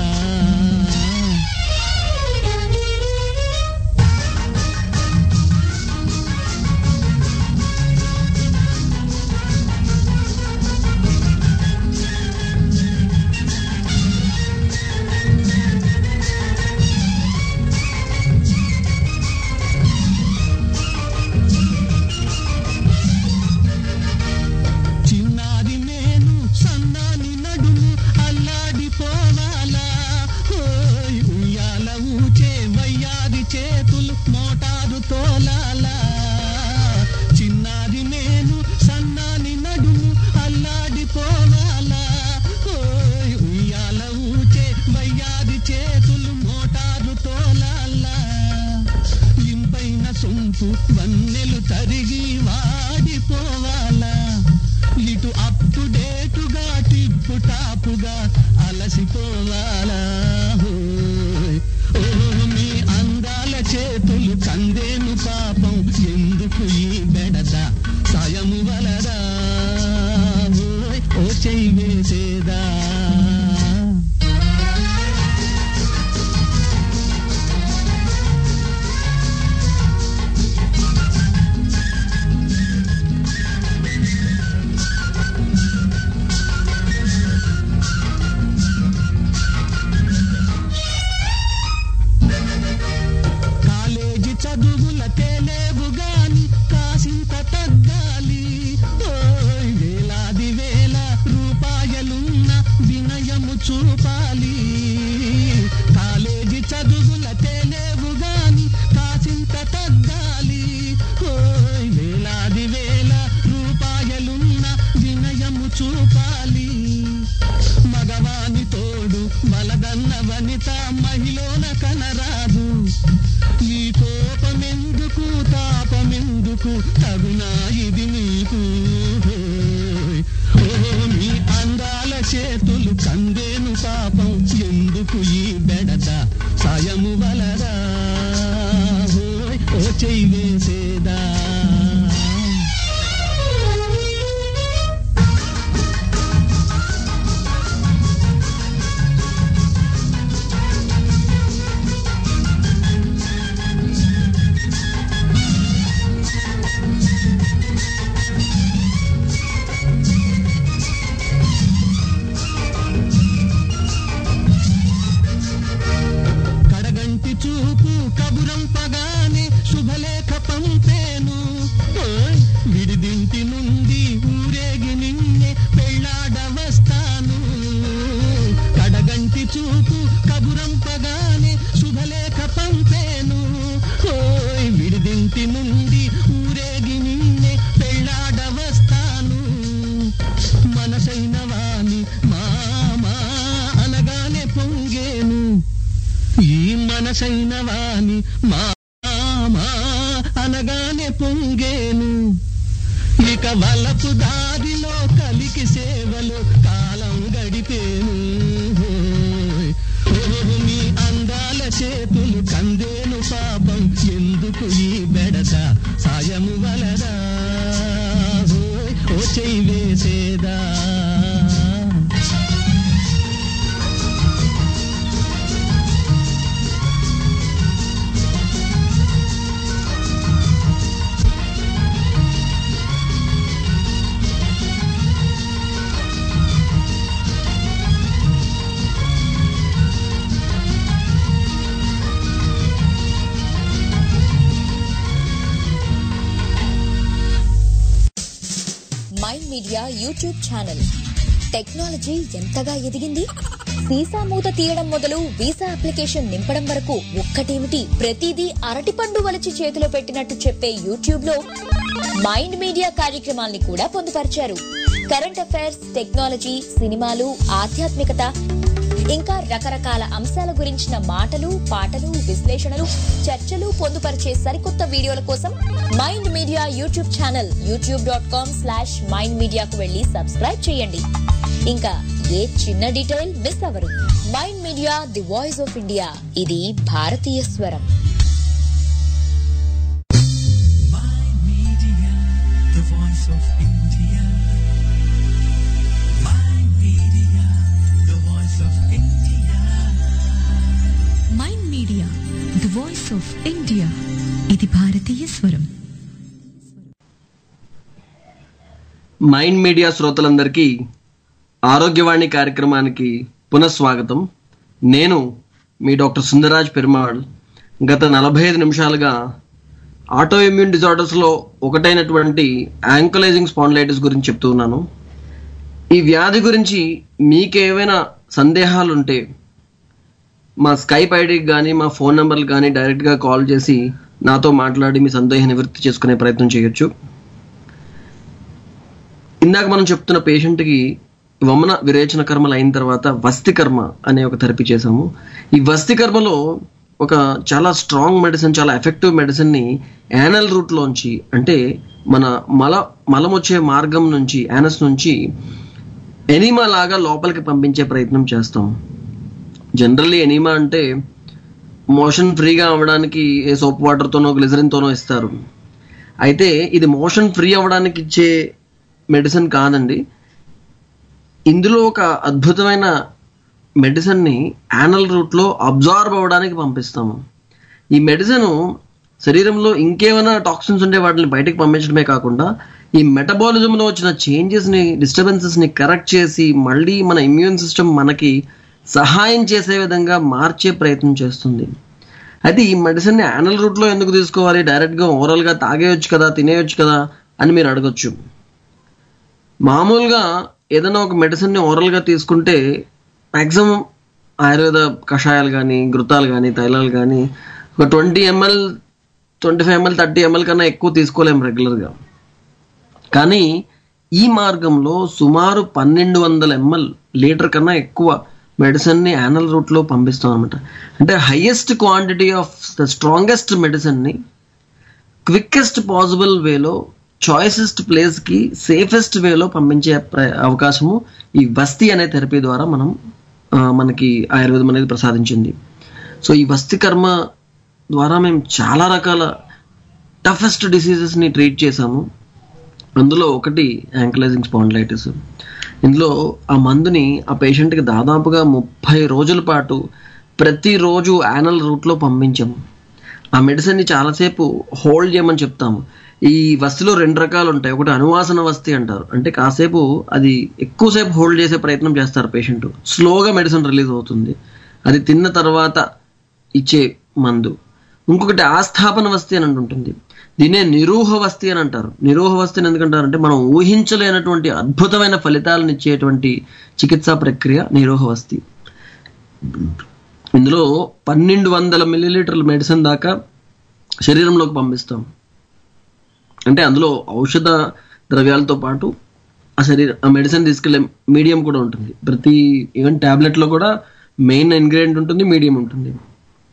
చిన్నారి నేను సన్నాని నడుము అల్లాడిపోవాలా ఓయ్ ఉయ్యాల ఊచే వయ్యాది చేతులు మోటారు తోలాలా చిన్నారి నేను సన్నాని నడుము అల్లాడిపోవాలా ఓయ్ ఉయ్యాల ఊచే వయ్యాది చేతులు మోటారు తోలాలా ఇంపైన సొంపు వన్నెలు తరిగి వాడిపోవాలా ఇటు అప్పు డేటుగా టిప్పు టాపుగా అలసిపోవాలా హోయ్. ఓ మీ అందాల చేతులు కందేను పాపం ఎందుకు ఈ బెడద సాయము వలదా ఓయ్ ఓ చెయ్యి వేసేదా కాలేజీ చదువుల తేలేవు గాని కాసింత తగ్గాలి ఓయ్ వేలాది వేల రూపాయలున్న వినయము చూపాలి కాలేజీ చదువుల తేలేవు గాని కాసింత తగ్గాలి ఓయ్ వేలాది వేల రూపాయలున్న వినయము చూపాలి మగవాని తోడు బలదన్న వనిత మహిళన కనరాదు ఈ కోపమెందుకు తాపమెందుకు తగునా ఇది నీకు ఓయ్. ఓ మీ అందాల చేతులు కందేను పాపం ఎందుకు ఈ బెడద సాయము వలదా ఓయ్ ఓ చెయ్యి వేసేదా కడగంటి చూపు కబురంపగానే శుభలేఖ పంపేను ఓయ్, విడిదింటి నుండి ఊరేగి నిన్నే పెళ్ళాడ వస్తాను కడగంటి చూపు కబురంపగానే శుభలేఖ పంపేను ఓయ్ విడిదింటి నుండి ఊరేగి నిన్నే పెళ్ళాడ వస్తాను మనసైన వాణి మామా మనసైన వాని మామా అనగానే పొంగేను ఇక వలపు దారిలో కలికి సేవలు కాలం గడిపేను ఓయ్. ఓహ్ మీ అందాల చేతులు కందేను పాపం ఎందుకు ఈ బెడద సాయము వలదా ఓయ్, ఓ చెయ్యి వేసేదా Mind Media YouTube channel technology ఎంతగా ఎదిగింది వీసా మూత తీయడం మొదలు వీసా అప్లికేషన్ నింపడం వరకు ఒక్కటేమిటి ప్రతిదీ అరటిపండు వలచి చేతిలో పెట్టినట్టు చెప్పే యూట్యూబ్ లో మైండ్ మీడియా కార్యక్రమాల్ని కూడా పొందుపరిచారు కరెంట్ అఫైర్స్ టెక్నాలజీ సినిమాలు ఆధ్యాత్మికత ఇంకా రకరకాల అంశాల గురించిన మాటలు పాటలు విశ్లేషణలు చర్చలు పొందుపరిచే సరికొత్త వీడియోల కోసం Mind Media YouTube channel YouTube dot com slash Mind మీడియాకు వెళ్లి సబ్స్క్రైబ్ చేయండి ఇంకా ఏ చిన్న డీటెయిల్ మిస్ అవరు Mind Media the voice of India ఇది భారతీయ స్వరం the voice of India. My media, the voice of India. Mind Media the voice of India ఇది భారతీయ స్వరం మైండ్ మీడియా శ్రోతలందరికీ ఆరోగ్యవాణి కార్యక్రమానికి పునఃస్వాగతం నేను మీ డాక్టర్ సుందరాజ్ పెరుమాళ్ గత నలభై ఐదు నిమిషాలుగా ఆటో ఇమ్యూన్ డిజార్డర్స్లో ఒకటైనటువంటి యాంకలైజింగ్ స్పాండిలైటిస్ గురించి చెప్తూ ఉన్నాను ఈ వ్యాధి గురించి మీకేమైనా సందేహాలు ఉంటే మా స్కైప్ ఐడికి కానీ మా ఫోన్ నెంబర్లు కానీ డైరెక్ట్గా కాల్ చేసి నాతో మాట్లాడి మీ సందేహ నివృత్తి చేసుకునే ప్రయత్నం చేయొచ్చు ఇందాక మనం చెప్తున్న పేషెంట్కి వమన విరేచన కర్మలు అయిన తర్వాత వస్తి కర్మ అనే ఒక థెరపీ చేసాము ఈ వస్తి కర్మలో ఒక చాలా స్ట్రాంగ్ మెడిసిన్ చాలా ఎఫెక్టివ్ మెడిసిన్ని యానల్ రూట్లోంచి అంటే మన మల మలం వచ్చే మార్గం నుంచి యానస్ నుంచి ఎనిమా లాగా లోపలికి పంపించే ప్రయత్నం చేస్తాం జనరల్లీ ఎనిమా అంటే మోషన్ ఫ్రీగా అవ్వడానికి ఏ సోప్ వాటర్తోనో గ్లిజరిన్తోనో ఇస్తారు అయితే ఇది మోషన్ ఫ్రీ అవ్వడానికి ఇచ్చే మెడిసిన్ కాదండి ఇందులో ఒక అద్భుతమైన మెడిసిన్ని యానల్ రూట్లో అబ్జార్బ్ అవ్వడానికి పంపిస్తాము ఈ మెడిసిన్ శరీరంలో ఇంకేమైనా టాక్సిన్స్ ఉంటే వాటిని బయటకు పంపించడమే కాకుండా ఈ మెటబాలిజంలో వచ్చిన చేంజెస్ని డిస్టర్బెన్సెస్ని కరెక్ట్ చేసి మళ్ళీ మన ఇమ్యూన్ సిస్టమ్ మనకి సహాయం చేసే విధంగా మార్చే ప్రయత్నం చేస్తుంది అయితే ఈ మెడిసిన్ని యానల్ రూట్లో ఎందుకు తీసుకోవాలి డైరెక్ట్గా ఓవరాల్గా తాగేయొచ్చు కదా తినేయొచ్చు కదా అని మీరు అడగొచ్చు మామూలుగా ఏదైనా ఒక మెడిసిన్ని ఓరల్గా తీసుకుంటే మ్యాక్సిమం ఆయుర్వేద కషాయాలు కానీ ఘృతాలు కానీ తైలాలు కానీ ఒక twenty ML twenty five ML thirty ML కన్నా ఎక్కువ తీసుకోలేం రెగ్యులర్గా కానీ ఈ మార్గంలో సుమారు పన్నెండు వందల ఎంఎల్ లీటర్ కన్నా ఎక్కువ మెడిసిన్ని యానల్ రూట్లో పంపిస్తాం అనమాట అంటే highest quantity of the strongest మెడిసిన్ని క్విక్కెస్ట్ పాసిబుల్ వేలో చాయిసెస్ట్ ప్లేస్కి సేఫెస్ట్ వేలో పంపించే ప్ర- అవకాశము ఈ వస్తి అనే థెరపీ ద్వారా మనం ఆ, మనకి ఆయుర్వేదం అనేది ప్రసాదించింది సో ఈ వస్తి కర్మ ద్వారా మేము చాలా రకాల టఫెస్ట్ డిసీజెస్ని ట్రీట్ చేశాము అందులో ఒకటి యాంకలైజింగ్ స్పాండిలైటిస్ ఇందులో ఆ మందుని ఆ పేషెంట్కి దాదాపుగా ముప్పై రోజుల పాటు ప్రతిరోజు యానల్ రూట్లో పంపించాము ఆ మెడిసిన్ని చాలాసేపు హోల్డ్ చేయమని చెప్తాము ఈ వస్తిలో రెండు రకాలు ఉంటాయి ఒకటి అనువాసన వస్తి అంటారు అంటే కాసేపు అది ఎక్కువసేపు హోల్డ్ చేసే ప్రయత్నం చేస్తారు పేషెంట్ స్లోగా మెడిసిన్ రిలీజ్ అవుతుంది అది తిన్న తర్వాత ఇచ్చే మందు ఇంకొకటి ఆస్థాపన వస్తి అని ఉంటుంది దీనే నిరూహ వస్తి అని అంటారు నిరూహ వస్తిని ఎందుకంటారంటే మనం ఊహించలేనటువంటి అద్భుతమైన ఫలితాలను ఇచ్చేటువంటి చికిత్సా ప్రక్రియ నిరూహ వస్తి ఇందులో పన్నెండు వందల మిల్లీలీటర్ల మెడిసిన్ దాకా శరీరంలోకి పంపిస్తాం అంటే అందులో ఔషధ ద్రవ్యాలతో పాటు ఆ శరీరం ఆ మెడిసిన్ తీసుకెళ్లే మీడియం కూడా ఉంటుంది ప్రతి ఈవెన్ ట్యాబ్లెట్లో కూడా మెయిన్ ఇంగ్రీడియంట్ ఉంటుంది మీడియం ఉంటుంది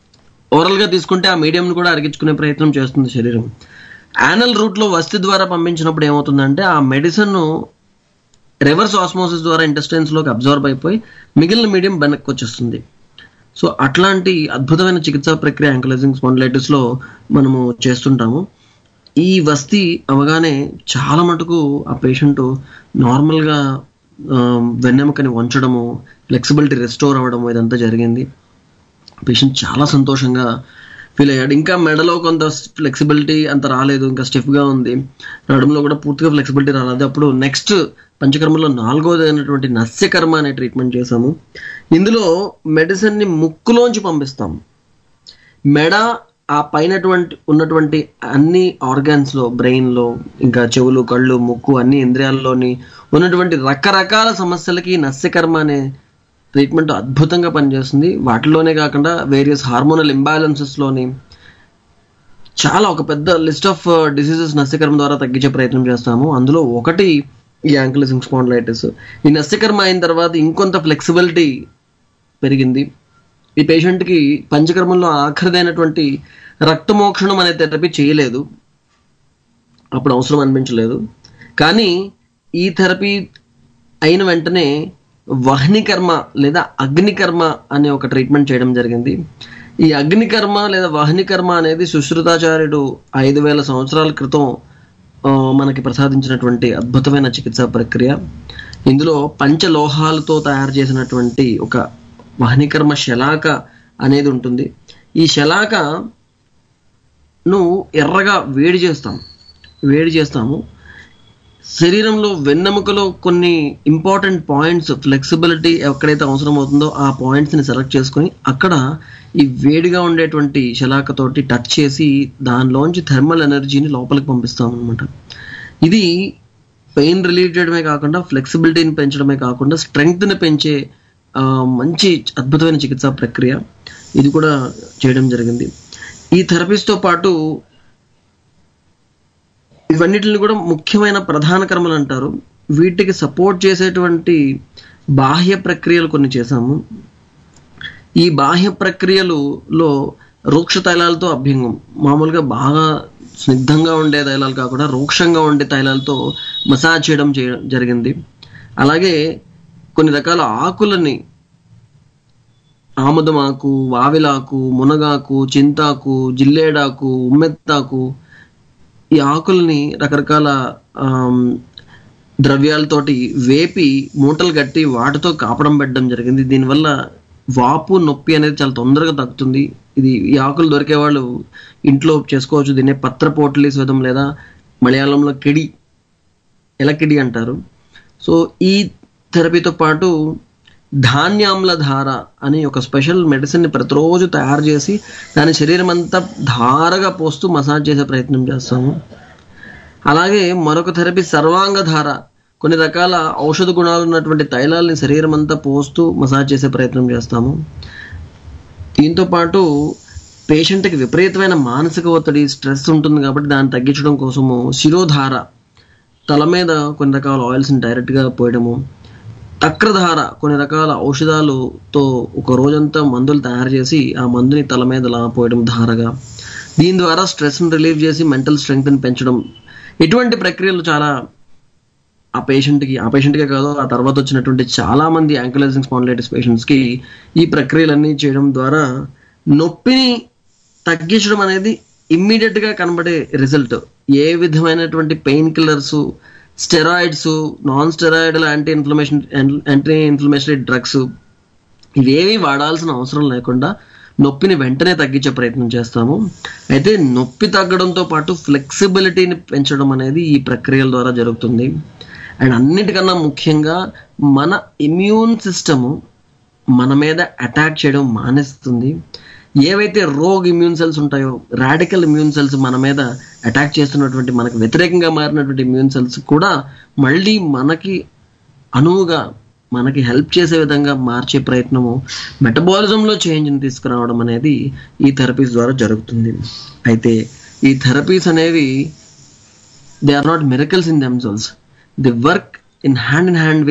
ఓరల్ గా తీసుకుంటే ఆ మీడియం కూడా అరిగించుకునే ప్రయత్నం చేస్తుంది శరీరం యానల్ రూట్ లో వస్తి ద్వారా పంపించినప్పుడు ఏమవుతుందంటే ఆ మెడిసిన్ రివర్స్ ఆస్మోసిస్ ద్వారా ఇంటెస్టైన్స్ లోకి అబ్జర్వ్ అయిపోయి మిగిలిన మీడియం వెనక్కి వచ్చేస్తుంది సో అట్లాంటి అద్భుతమైన చికిత్సా ప్రక్రియ యాంకలైజింగ్ స్పాండిలైటిస్ లో మనము చేస్తుంటాము ఈ వస్తీ అవగానే చాలా మటుకు ఆ పేషెంట్ నార్మల్గా వెన్నెముకని వంచడము ఫ్లెక్సిబిలిటీ రెస్టోర్ అవ్వడము ఇదంతా జరిగింది పేషెంట్ చాలా సంతోషంగా ఫీల్ అయ్యాడు ఇంకా మెడలో కొంత ఫ్లెక్సిబిలిటీ అంత రాలేదు ఇంకా స్టిఫ్గా ఉంది నడుములో కూడా పూర్తిగా ఫ్లెక్సిబిలిటీ రాలేదు అప్పుడు నెక్స్ట్ పంచకర్మలో నాలుగోది అయినటువంటి నస్యకర్మ అనే ట్రీట్మెంట్ చేశాము ఇందులో మెడిసిన్ని ముక్కులోంచి పంపిస్తాం మెడ ఆ పైనటువంటి ఉన్నటువంటి అన్ని ఆర్గాన్స్ లో బ్రెయిన్ లో ఇంకా చెవులు కళ్ళు ముక్కు అన్ని ఇంద్రియాల్లోని ఉన్నటువంటి రకరకాల సమస్యలకి నస్యకర్మ అనే ట్రీట్మెంట్ అద్భుతంగా పనిచేస్తుంది వాటిలోనే కాకుండా వేరియస్ హార్మోనల్ ఇంబ్యాలెన్సెస్ లోని చాలా ఒక పెద్ద లిస్ట్ ఆఫ్ డిసీజెస్ నస్యకర్మ ద్వారా తగ్గించే ప్రయత్నం చేస్తాము అందులో ఒకటి ఈ యాంకిలిసింగ్ స్పాండిలైటిస్ ఈ నస్యకర్మ అయిన తర్వాత ఇంకొంత ఫ్లెక్సిబిలిటీ పెరిగింది ఈ పేషెంట్కి పంచకర్మంలో ఆఖరిదైనటువంటి రక్తమోక్షణం అనే థెరపీ చేయలేదు అప్పుడు అవసరం అనిపించలేదు కానీ ఈ థెరపీ అయిన వెంటనే వహ్నికర్మ లేదా అగ్నికర్మ అనే ఒక ట్రీట్మెంట్ చేయడం జరిగింది ఈ అగ్నికర్మ లేదా వహ్నికర్మ అనేది సుశ్రుతాచార్యుడు ఐదు వేల సంవత్సరాల క్రితం ఆ, మనకి ప్రసాదించినటువంటి అద్భుతమైన చికిత్సా ప్రక్రియ ఇందులో పంచలోహాలతో తయారు చేసినటువంటి ఒక వహనికర్మ శలాక అనేది ఉంటుంది ఈ శలాకను ఎర్రగా వేడి చేస్తాం వేడి చేస్తాము శరీరంలో వెన్నెముకలో కొన్ని ఇంపార్టెంట్ పాయింట్స్ ఫ్లెక్సిబిలిటీ ఎక్కడైతే అవసరం అవుతుందో ఆ పాయింట్స్ ని సెలెక్ట్ చేసుకొని అక్కడ ఈ వేడిగా ఉండేటువంటి శలాకతోటి టచ్ చేసి దానిలోంచి థర్మల్ ఎనర్జీని లోపలికి పంపిస్తాం అనమాట ఇది పెయిన్ రిలీవ్ చేయడమే కాకుండా ఫ్లెక్సిబిలిటీని పెంచడమే కాకుండా స్ట్రెంగ్త్ని పెంచే ఆ, మంచి అద్భుతమైన చికిత్సా ప్రక్రియ ఇది కూడా చేయడం జరిగింది ఈ థెరపీస్తో పాటు ఇవన్నిటిని కూడా ముఖ్యమైన ప్రధాన కర్మలు అంటారు వీటికి సపోర్ట్ చేసేటువంటి బాహ్య ప్రక్రియలు కొన్ని చేశాము ఈ బాహ్య ప్రక్రియలులో రూక్ష తైలాలతో అభ్యంగం మామూలుగా బాగా స్నిగ్ధంగా ఉండే తైలాలు కాకుండా రూక్షంగా ఉండే తైలాలతో మసాజ్ చేయడం చేయడం జరిగింది అలాగే కొన్ని రకాల ఆకులని ఆముదమాకు వావిలాకు మునగాకు చింతాకు జిల్లేడాకు ఉమ్మెత్తాకు ఈ ఆకుల్ని రకరకాల ఆమ్, ద్రవ్యాలతోటి వేపి మూటలు కట్టి వాటితో కాపడం పెట్టడం జరిగింది దీనివల్ల వాపు నొప్పి అనేది చాలా తొందరగా తగ్గుతుంది ఇది ఈ ఆకులు దొరికే వాళ్ళు ఇంట్లో చేసుకోవచ్చు దీన్నే పత్రపోటలి స్వేదం లేదా మలయాళంలో కిడి ఎలకిడి అంటారు సో ఈ థెరపీతో పాటు ధాన్యామ్ల ధార అని ఒక స్పెషల్ మెడిసిన్ ని ప్రతిరోజు తయారు చేసి దాని శరీరం అంతా ధారగా పోస్తూ మసాజ్ చేసే ప్రయత్నం చేస్తాము అలాగే మరొక థెరపీ సర్వాంగ ధార కొన్ని రకాల ఔషధ గుణాలు ఉన్నటువంటి తైలాలని శరీరం అంతా పోస్తూ మసాజ్ చేసే ప్రయత్నం చేస్తాము దీంతో పాటు పేషెంట్కి విపరీతమైన మానసిక ఒత్తిడి స్ట్రెస్ ఉంటుంది కాబట్టి దాన్ని తగ్గించడం కోసము శిరోధార తల మీద కొన్ని రకాల ఆయిల్స్ని డైరెక్ట్గా పోయడము తక్రధార కొన్ని రకాల ఔషధాలతో ఒక రోజంతా మందులు తయారు చేసి ఆ మందుని తల మీద అలా పోయడం ధారగా దీని ద్వారా స్ట్రెస్ని రిలీవ్ చేసి మెంటల్ స్ట్రెంగ్త్ని పెంచడం ఇటువంటి ప్రక్రియలు చాలా ఆ పేషెంట్కి ఆ పేషెంట్కే కాదు ఆ తర్వాత వచ్చినటువంటి చాలా మంది యాంకలైజింగ్ స్పాండిలైటిస్ పేషెంట్స్కి ఈ ప్రక్రియలన్నీ చేయడం ద్వారా నొప్పిని తగ్గించడం అనేది ఇమ్మీడియట్ గా కనబడే రిజల్ట్ ఏ విధమైనటువంటి painkillers steroids non steroidal anti inflammation anti inflammationary drugs ఇవేవి వాడాల్సిన అవసరం లేకుండా నొప్పిని వెంటనే తగ్గించే ప్రయత్నం చేస్తాము అయితే నొప్పి తగ్గడంతో పాటు ఫ్లెక్సిబిలిటీని పెంచడం అనేది ఈ ప్రక్రియల ద్వారా జరుగుతుంది అండ్ అన్నిటికన్నా ముఖ్యంగా మన ఇమ్యూన్ సిస్టము మన మీద అటాక్ చేయడం మానేస్తుంది ఏవైతే రోగ్ ఇమ్యూన్ సెల్స్ ఉంటాయో రాడికల్ ఇమ్యూన్ సెల్స్ మన మీద అటాక్ చేస్తున్నటువంటి మనకు వ్యతిరేకంగా మారినటువంటి ఇమ్యూన్ సెల్స్ కూడా మళ్ళీ మనకి అనువుగా మనకి హెల్ప్ చేసే విధంగా మార్చే ప్రయత్నము మెటబాలిజంలో చేంజ్ని తీసుకురావడం అనేది ఈ థెరపీస్ ద్వారా జరుగుతుంది అయితే ఈ థెరపీస్ అనేవి they are not miracles in themselves the work in hand in hand with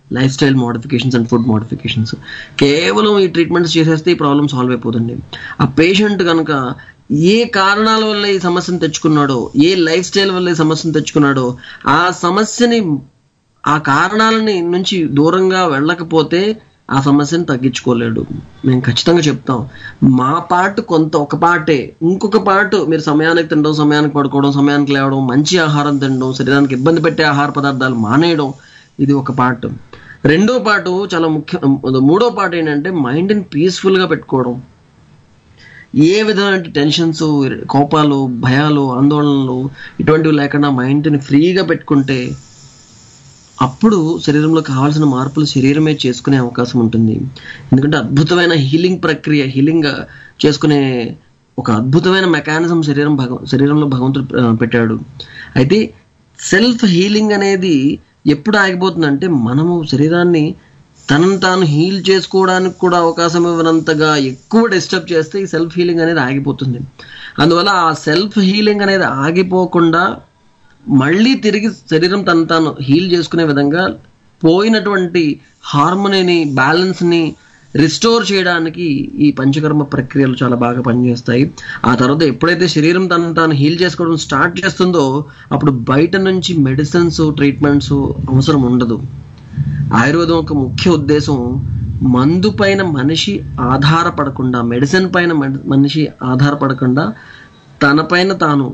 lifestyle modifications and food modifications కేవలం ఈ ట్రీట్మెంట్స్ చేసేస్తే ఈ ప్రాబ్లం సాల్వ్ అయిపోతుంది ఆ పేషెంట్ కనుక ఏ కారణాల వల్ల ఈ సమస్యను తెచ్చుకున్నాడో ఏ లైఫ్ స్టైల్ వల్ల ఈ సమస్యను తెచ్చుకున్నాడో ఆ సమస్యని ఆ కారణాలని నుంచి దూరంగా వెళ్ళకపోతే ఆ సమస్యను తగ్గించుకోలేడు మేము ఖచ్చితంగా చెప్తాం మా పార్ట్ కొంత ఒక పార్టే ఇంకొక పార్ట్ మీరు సమయానికి తినడం సమయానికి పడుకోవడం సమయానికి లేవడం మంచి ఆహారం తినడం శరీరానికి ఇబ్బంది పెట్టే ఆహార పదార్థాలు మానేయడం ఇది ఒక పార్ట్ రెండో పార్ట్ చాలా ముఖ్యం మూడో పార్ట్ ఏంటంటే మైండ్ని పీస్ఫుల్గా పెట్టుకోవడం ఏ విధమైన టెన్షన్స్ కోపాలు భయాలు ఆందోళనలు ఇటువంటివి లేకుండా మైండ్ని ఫ్రీగా పెట్టుకుంటే అప్పుడు శరీరంలో కావాల్సిన మార్పులు శరీరమే చేసుకునే అవకాశం ఉంటుంది ఎందుకంటే అద్భుతమైన హీలింగ్ ప్రక్రియ హీలింగ్ చేసుకునే ఒక అద్భుతమైన మెకానిజం శరీరం భగ శరీరంలో భగవంతుడు ఆ, పెట్టాడు అయితే సెల్ఫ్ హీలింగ్ అనేది ఎప్పుడు ఆగిపోతుందంటే మనము శరీరాన్ని తనను తాను హీల్ చేసుకోవడానికి కూడా అవకాశం ఇవ్వనంతగా ఎక్కువ డిస్టర్బ్ చేస్తే ఈ సెల్ఫ్ హీలింగ్ అనేది ఆగిపోతుంది అందువల్ల ఆ సెల్ఫ్ హీలింగ్ అనేది ఆగిపోకుండా మళ్ళీ తిరిగి శరీరం తను తాను హీల్ చేసుకునే విధంగా పోయినటువంటి హార్మోనీని బ్యాలెన్స్ని రిస్టోర్ చేయడానికి ఈ పంచకర్మ ప్రక్రియలు చాలా బాగా పనిచేస్తాయి ఆ తర్వాత ఎప్పుడైతే శరీరం తను తాను హీల్ చేసుకోవడం స్టార్ట్ చేస్తుందో అప్పుడు బయట నుంచి మెడిసిన్స్ ట్రీట్మెంట్స్ అవసరం ఉండదు ఆయుర్వేదం యొక్క ముఖ్య ఉద్దేశం మందు పైన మనిషి ఆధారపడకుండా మెడిసిన్ పైన మెడి- మనిషి ఆధారపడకుండా తన పైన తాను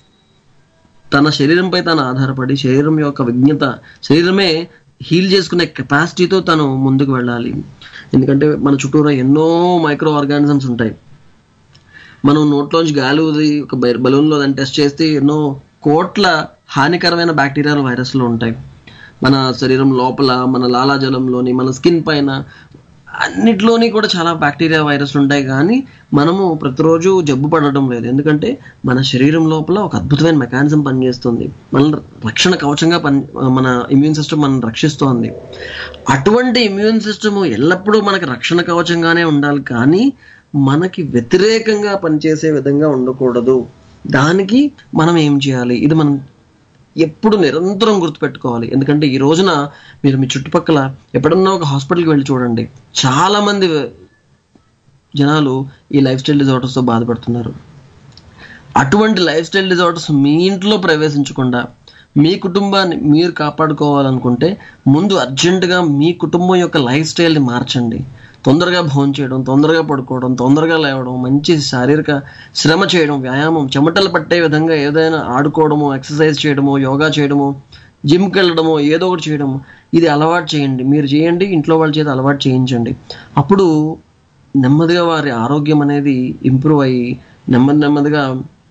తన శరీరంపై తాను ఆధారపడి శరీరం యొక్క విజ్ఞత శరీరమే హీల్ చేసుకునే కెపాసిటీతో తను ముందుకు వెళ్ళాలి ఎందుకంటే మన చుట్టూరా ఎన్నో మైక్రో ఆర్గానిజమ్స్ ఉంటాయి మనం నోట్లోంచి గాలి వదిలి ఒక బలూన్లో దాన్ని టెస్ట్ చేస్తే ఎన్నో కోట్ల హానికరమైన బ్యాక్టీరియాలు వైరస్లు ఉంటాయి మన శరీరం లోపల మన లాలాజలంలోని మన స్కిన్ పైన అన్నిట్లోని కూడా చాలా బ్యాక్టీరియా వైరస్లు ఉంటాయి కానీ మనము ప్రతిరోజు జబ్బు పడడం లేదు ఎందుకంటే మన శరీరం లోపల ఒక అద్భుతమైన మెకానిజం పనిచేస్తుంది మన రక్షణ కవచంగా పని మన ఇమ్యూన్ సిస్టమ్ మనం రక్షిస్తోంది అటువంటి ఇమ్యూన్ సిస్టమ్ ఎల్లప్పుడూ మనకి రక్షణ కవచంగానే ఉండాలి కానీ మనకి వ్యతిరేకంగా పనిచేసే విధంగా ఉండకూడదు దానికి మనం ఏం చేయాలి ఇది మనం ఎప్పుడు నిరంతరం గుర్తుపెట్టుకోవాలి ఎందుకంటే ఈ రోజున మీరు మీ చుట్టుపక్కల ఎప్పుడన్నా ఒక హాస్పిటల్కి వెళ్ళి చూడండి చాలా మంది జనాలు ఈ లైఫ్ స్టైల్ డిజార్డర్స్తో బాధపడుతున్నారు అటువంటి లైఫ్ స్టైల్ డిజార్డర్స్ మీ ఇంట్లో ప్రవేశించకుండా మీ కుటుంబాన్ని మీరు కాపాడుకోవాలనుకుంటే ముందు అర్జెంటుగా మీ కుటుంబం యొక్క లైఫ్ స్టైల్ని మార్చండి తొందరగా భోజనం చేయడం తొందరగా పడుకోవడం తొందరగా లేవడం మంచి శారీరక శ్రమ చేయడం వ్యాయామం చెమటలు పట్టే విధంగా ఏదైనా ఆడుకోవడము ఎక్సర్సైజ్ చేయడము యోగా చేయడము జిమ్కి వెళ్ళడము ఏదో ఒకటి చేయడము ఇది అలవాటు చేయండి మీరు చేయండి ఇంట్లో వాళ్ళ చేత అలవాటు చేయించండి అప్పుడు నెమ్మదిగా వారి ఆరోగ్యం అనేది ఇంప్రూవ్ అయ్యి నెమ్మది నెమ్మదిగా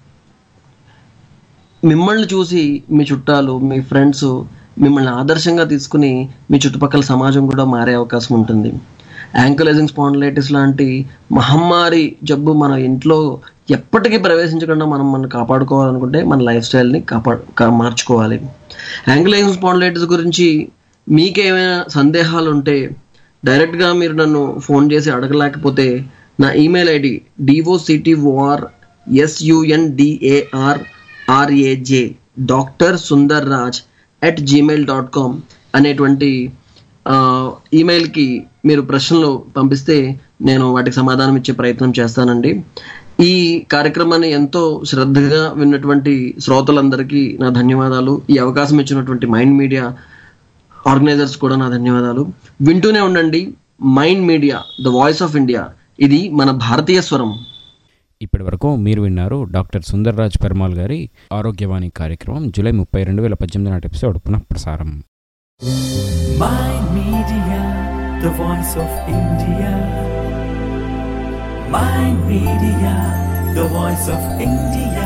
మిమ్మల్ని చూసి మీ చుట్టాలు మీ ఫ్రెండ్స్ మిమ్మల్ని ఆదర్శంగా తీసుకుని మీ చుట్టుపక్కల సమాజం కూడా మారే అవకాశం ఉంటుంది యాంకలైజింగ్ స్పాండిలైటిస్ లాంటి మహమ్మారి జబ్బు మన ఇంట్లో ఎప్పటికీ ప్రవేశించకుండా మనం మనం కాపాడుకోవాలనుకుంటే మన లైఫ్ స్టైల్ని కాపా కా- మార్చుకోవాలి యాంకలైజింగ్ స్పాండిలైటిస్ గురించి మీకేమైనా సందేహాలు ఉంటే డైరెక్ట్గా మీరు నన్ను ఫోన్ చేసి అడగలేకపోతే నా email ID D O C T O R S U N D A R R A J doctor Sundar Raj at Gmail dot com అనేటువంటి ఆ, ఈమెయిల్కి మీరు ప్రశ్నలు పంపిస్తే నేను వాటికి సమాధానం ఇచ్చే ప్రయత్నం చేస్తానండి ఈ కార్యక్రమాన్ని ఎంతో శ్రద్ధగా విన్నటువంటి శ్రోతలందరికీ నా ధన్యవాదాలు ఈ అవకాశం ఇచ్చినటువంటి మైండ్ మీడియా ఆర్గనైజర్స్ కూడా నా ధన్యవాదాలు వింటూనే ఉండండి Mind Media the voice of India ఇది మన భారతీయ స్వరం ఇప్పటి వరకు మీరు విన్నారు డాక్టర్ సుందర్రాజ్ పెర్మాల్ గారి ఆరోగ్యవాణి కార్యక్రమం జూలై ముప్పై రెండు వేల పద్దెనిమిది నాటి ఎపిసోడ్ పునః ప్రసారం Mind Media, the voice of India. Mind Media, the voice of India.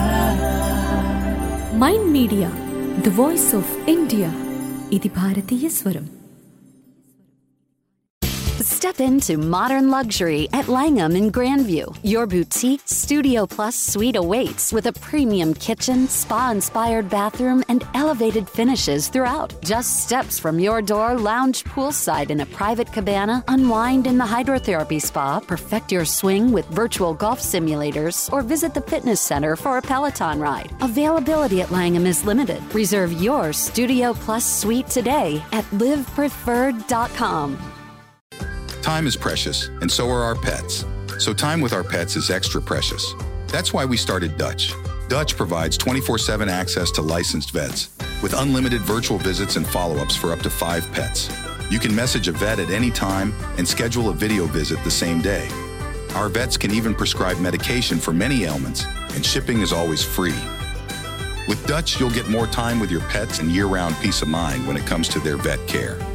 Mind Media the voice of India ఇది భారతీయ స్వరం Step into modern luxury at Langham in Grandview. Your boutique Studio Plus suite awaits with a premium kitchen, spa inspired bathroom, and elevated finishes throughout. Just steps from your door, lounge poolside in a private cabana, unwind in the hydrotherapy spa, perfect your swing with virtual golf simulators, or visit the fitness center for a Peloton ride. Availability at Langham is limited. Reserve your Studio Plus suite today at livepreferred.com. Time is precious, and so are our pets. So, time with our pets is extra precious. That's why we started Dutch. Dutch provides 24 7 access to licensed vets with unlimited virtual visits and follow ups for up to five pets. You can message a vet at any time and schedule a video visit the same day. Our vets can even prescribe medication for many ailments, and shipping is always free. With Dutch, you'll get more time with your pets and year round peace of mind when it comes to their vet care.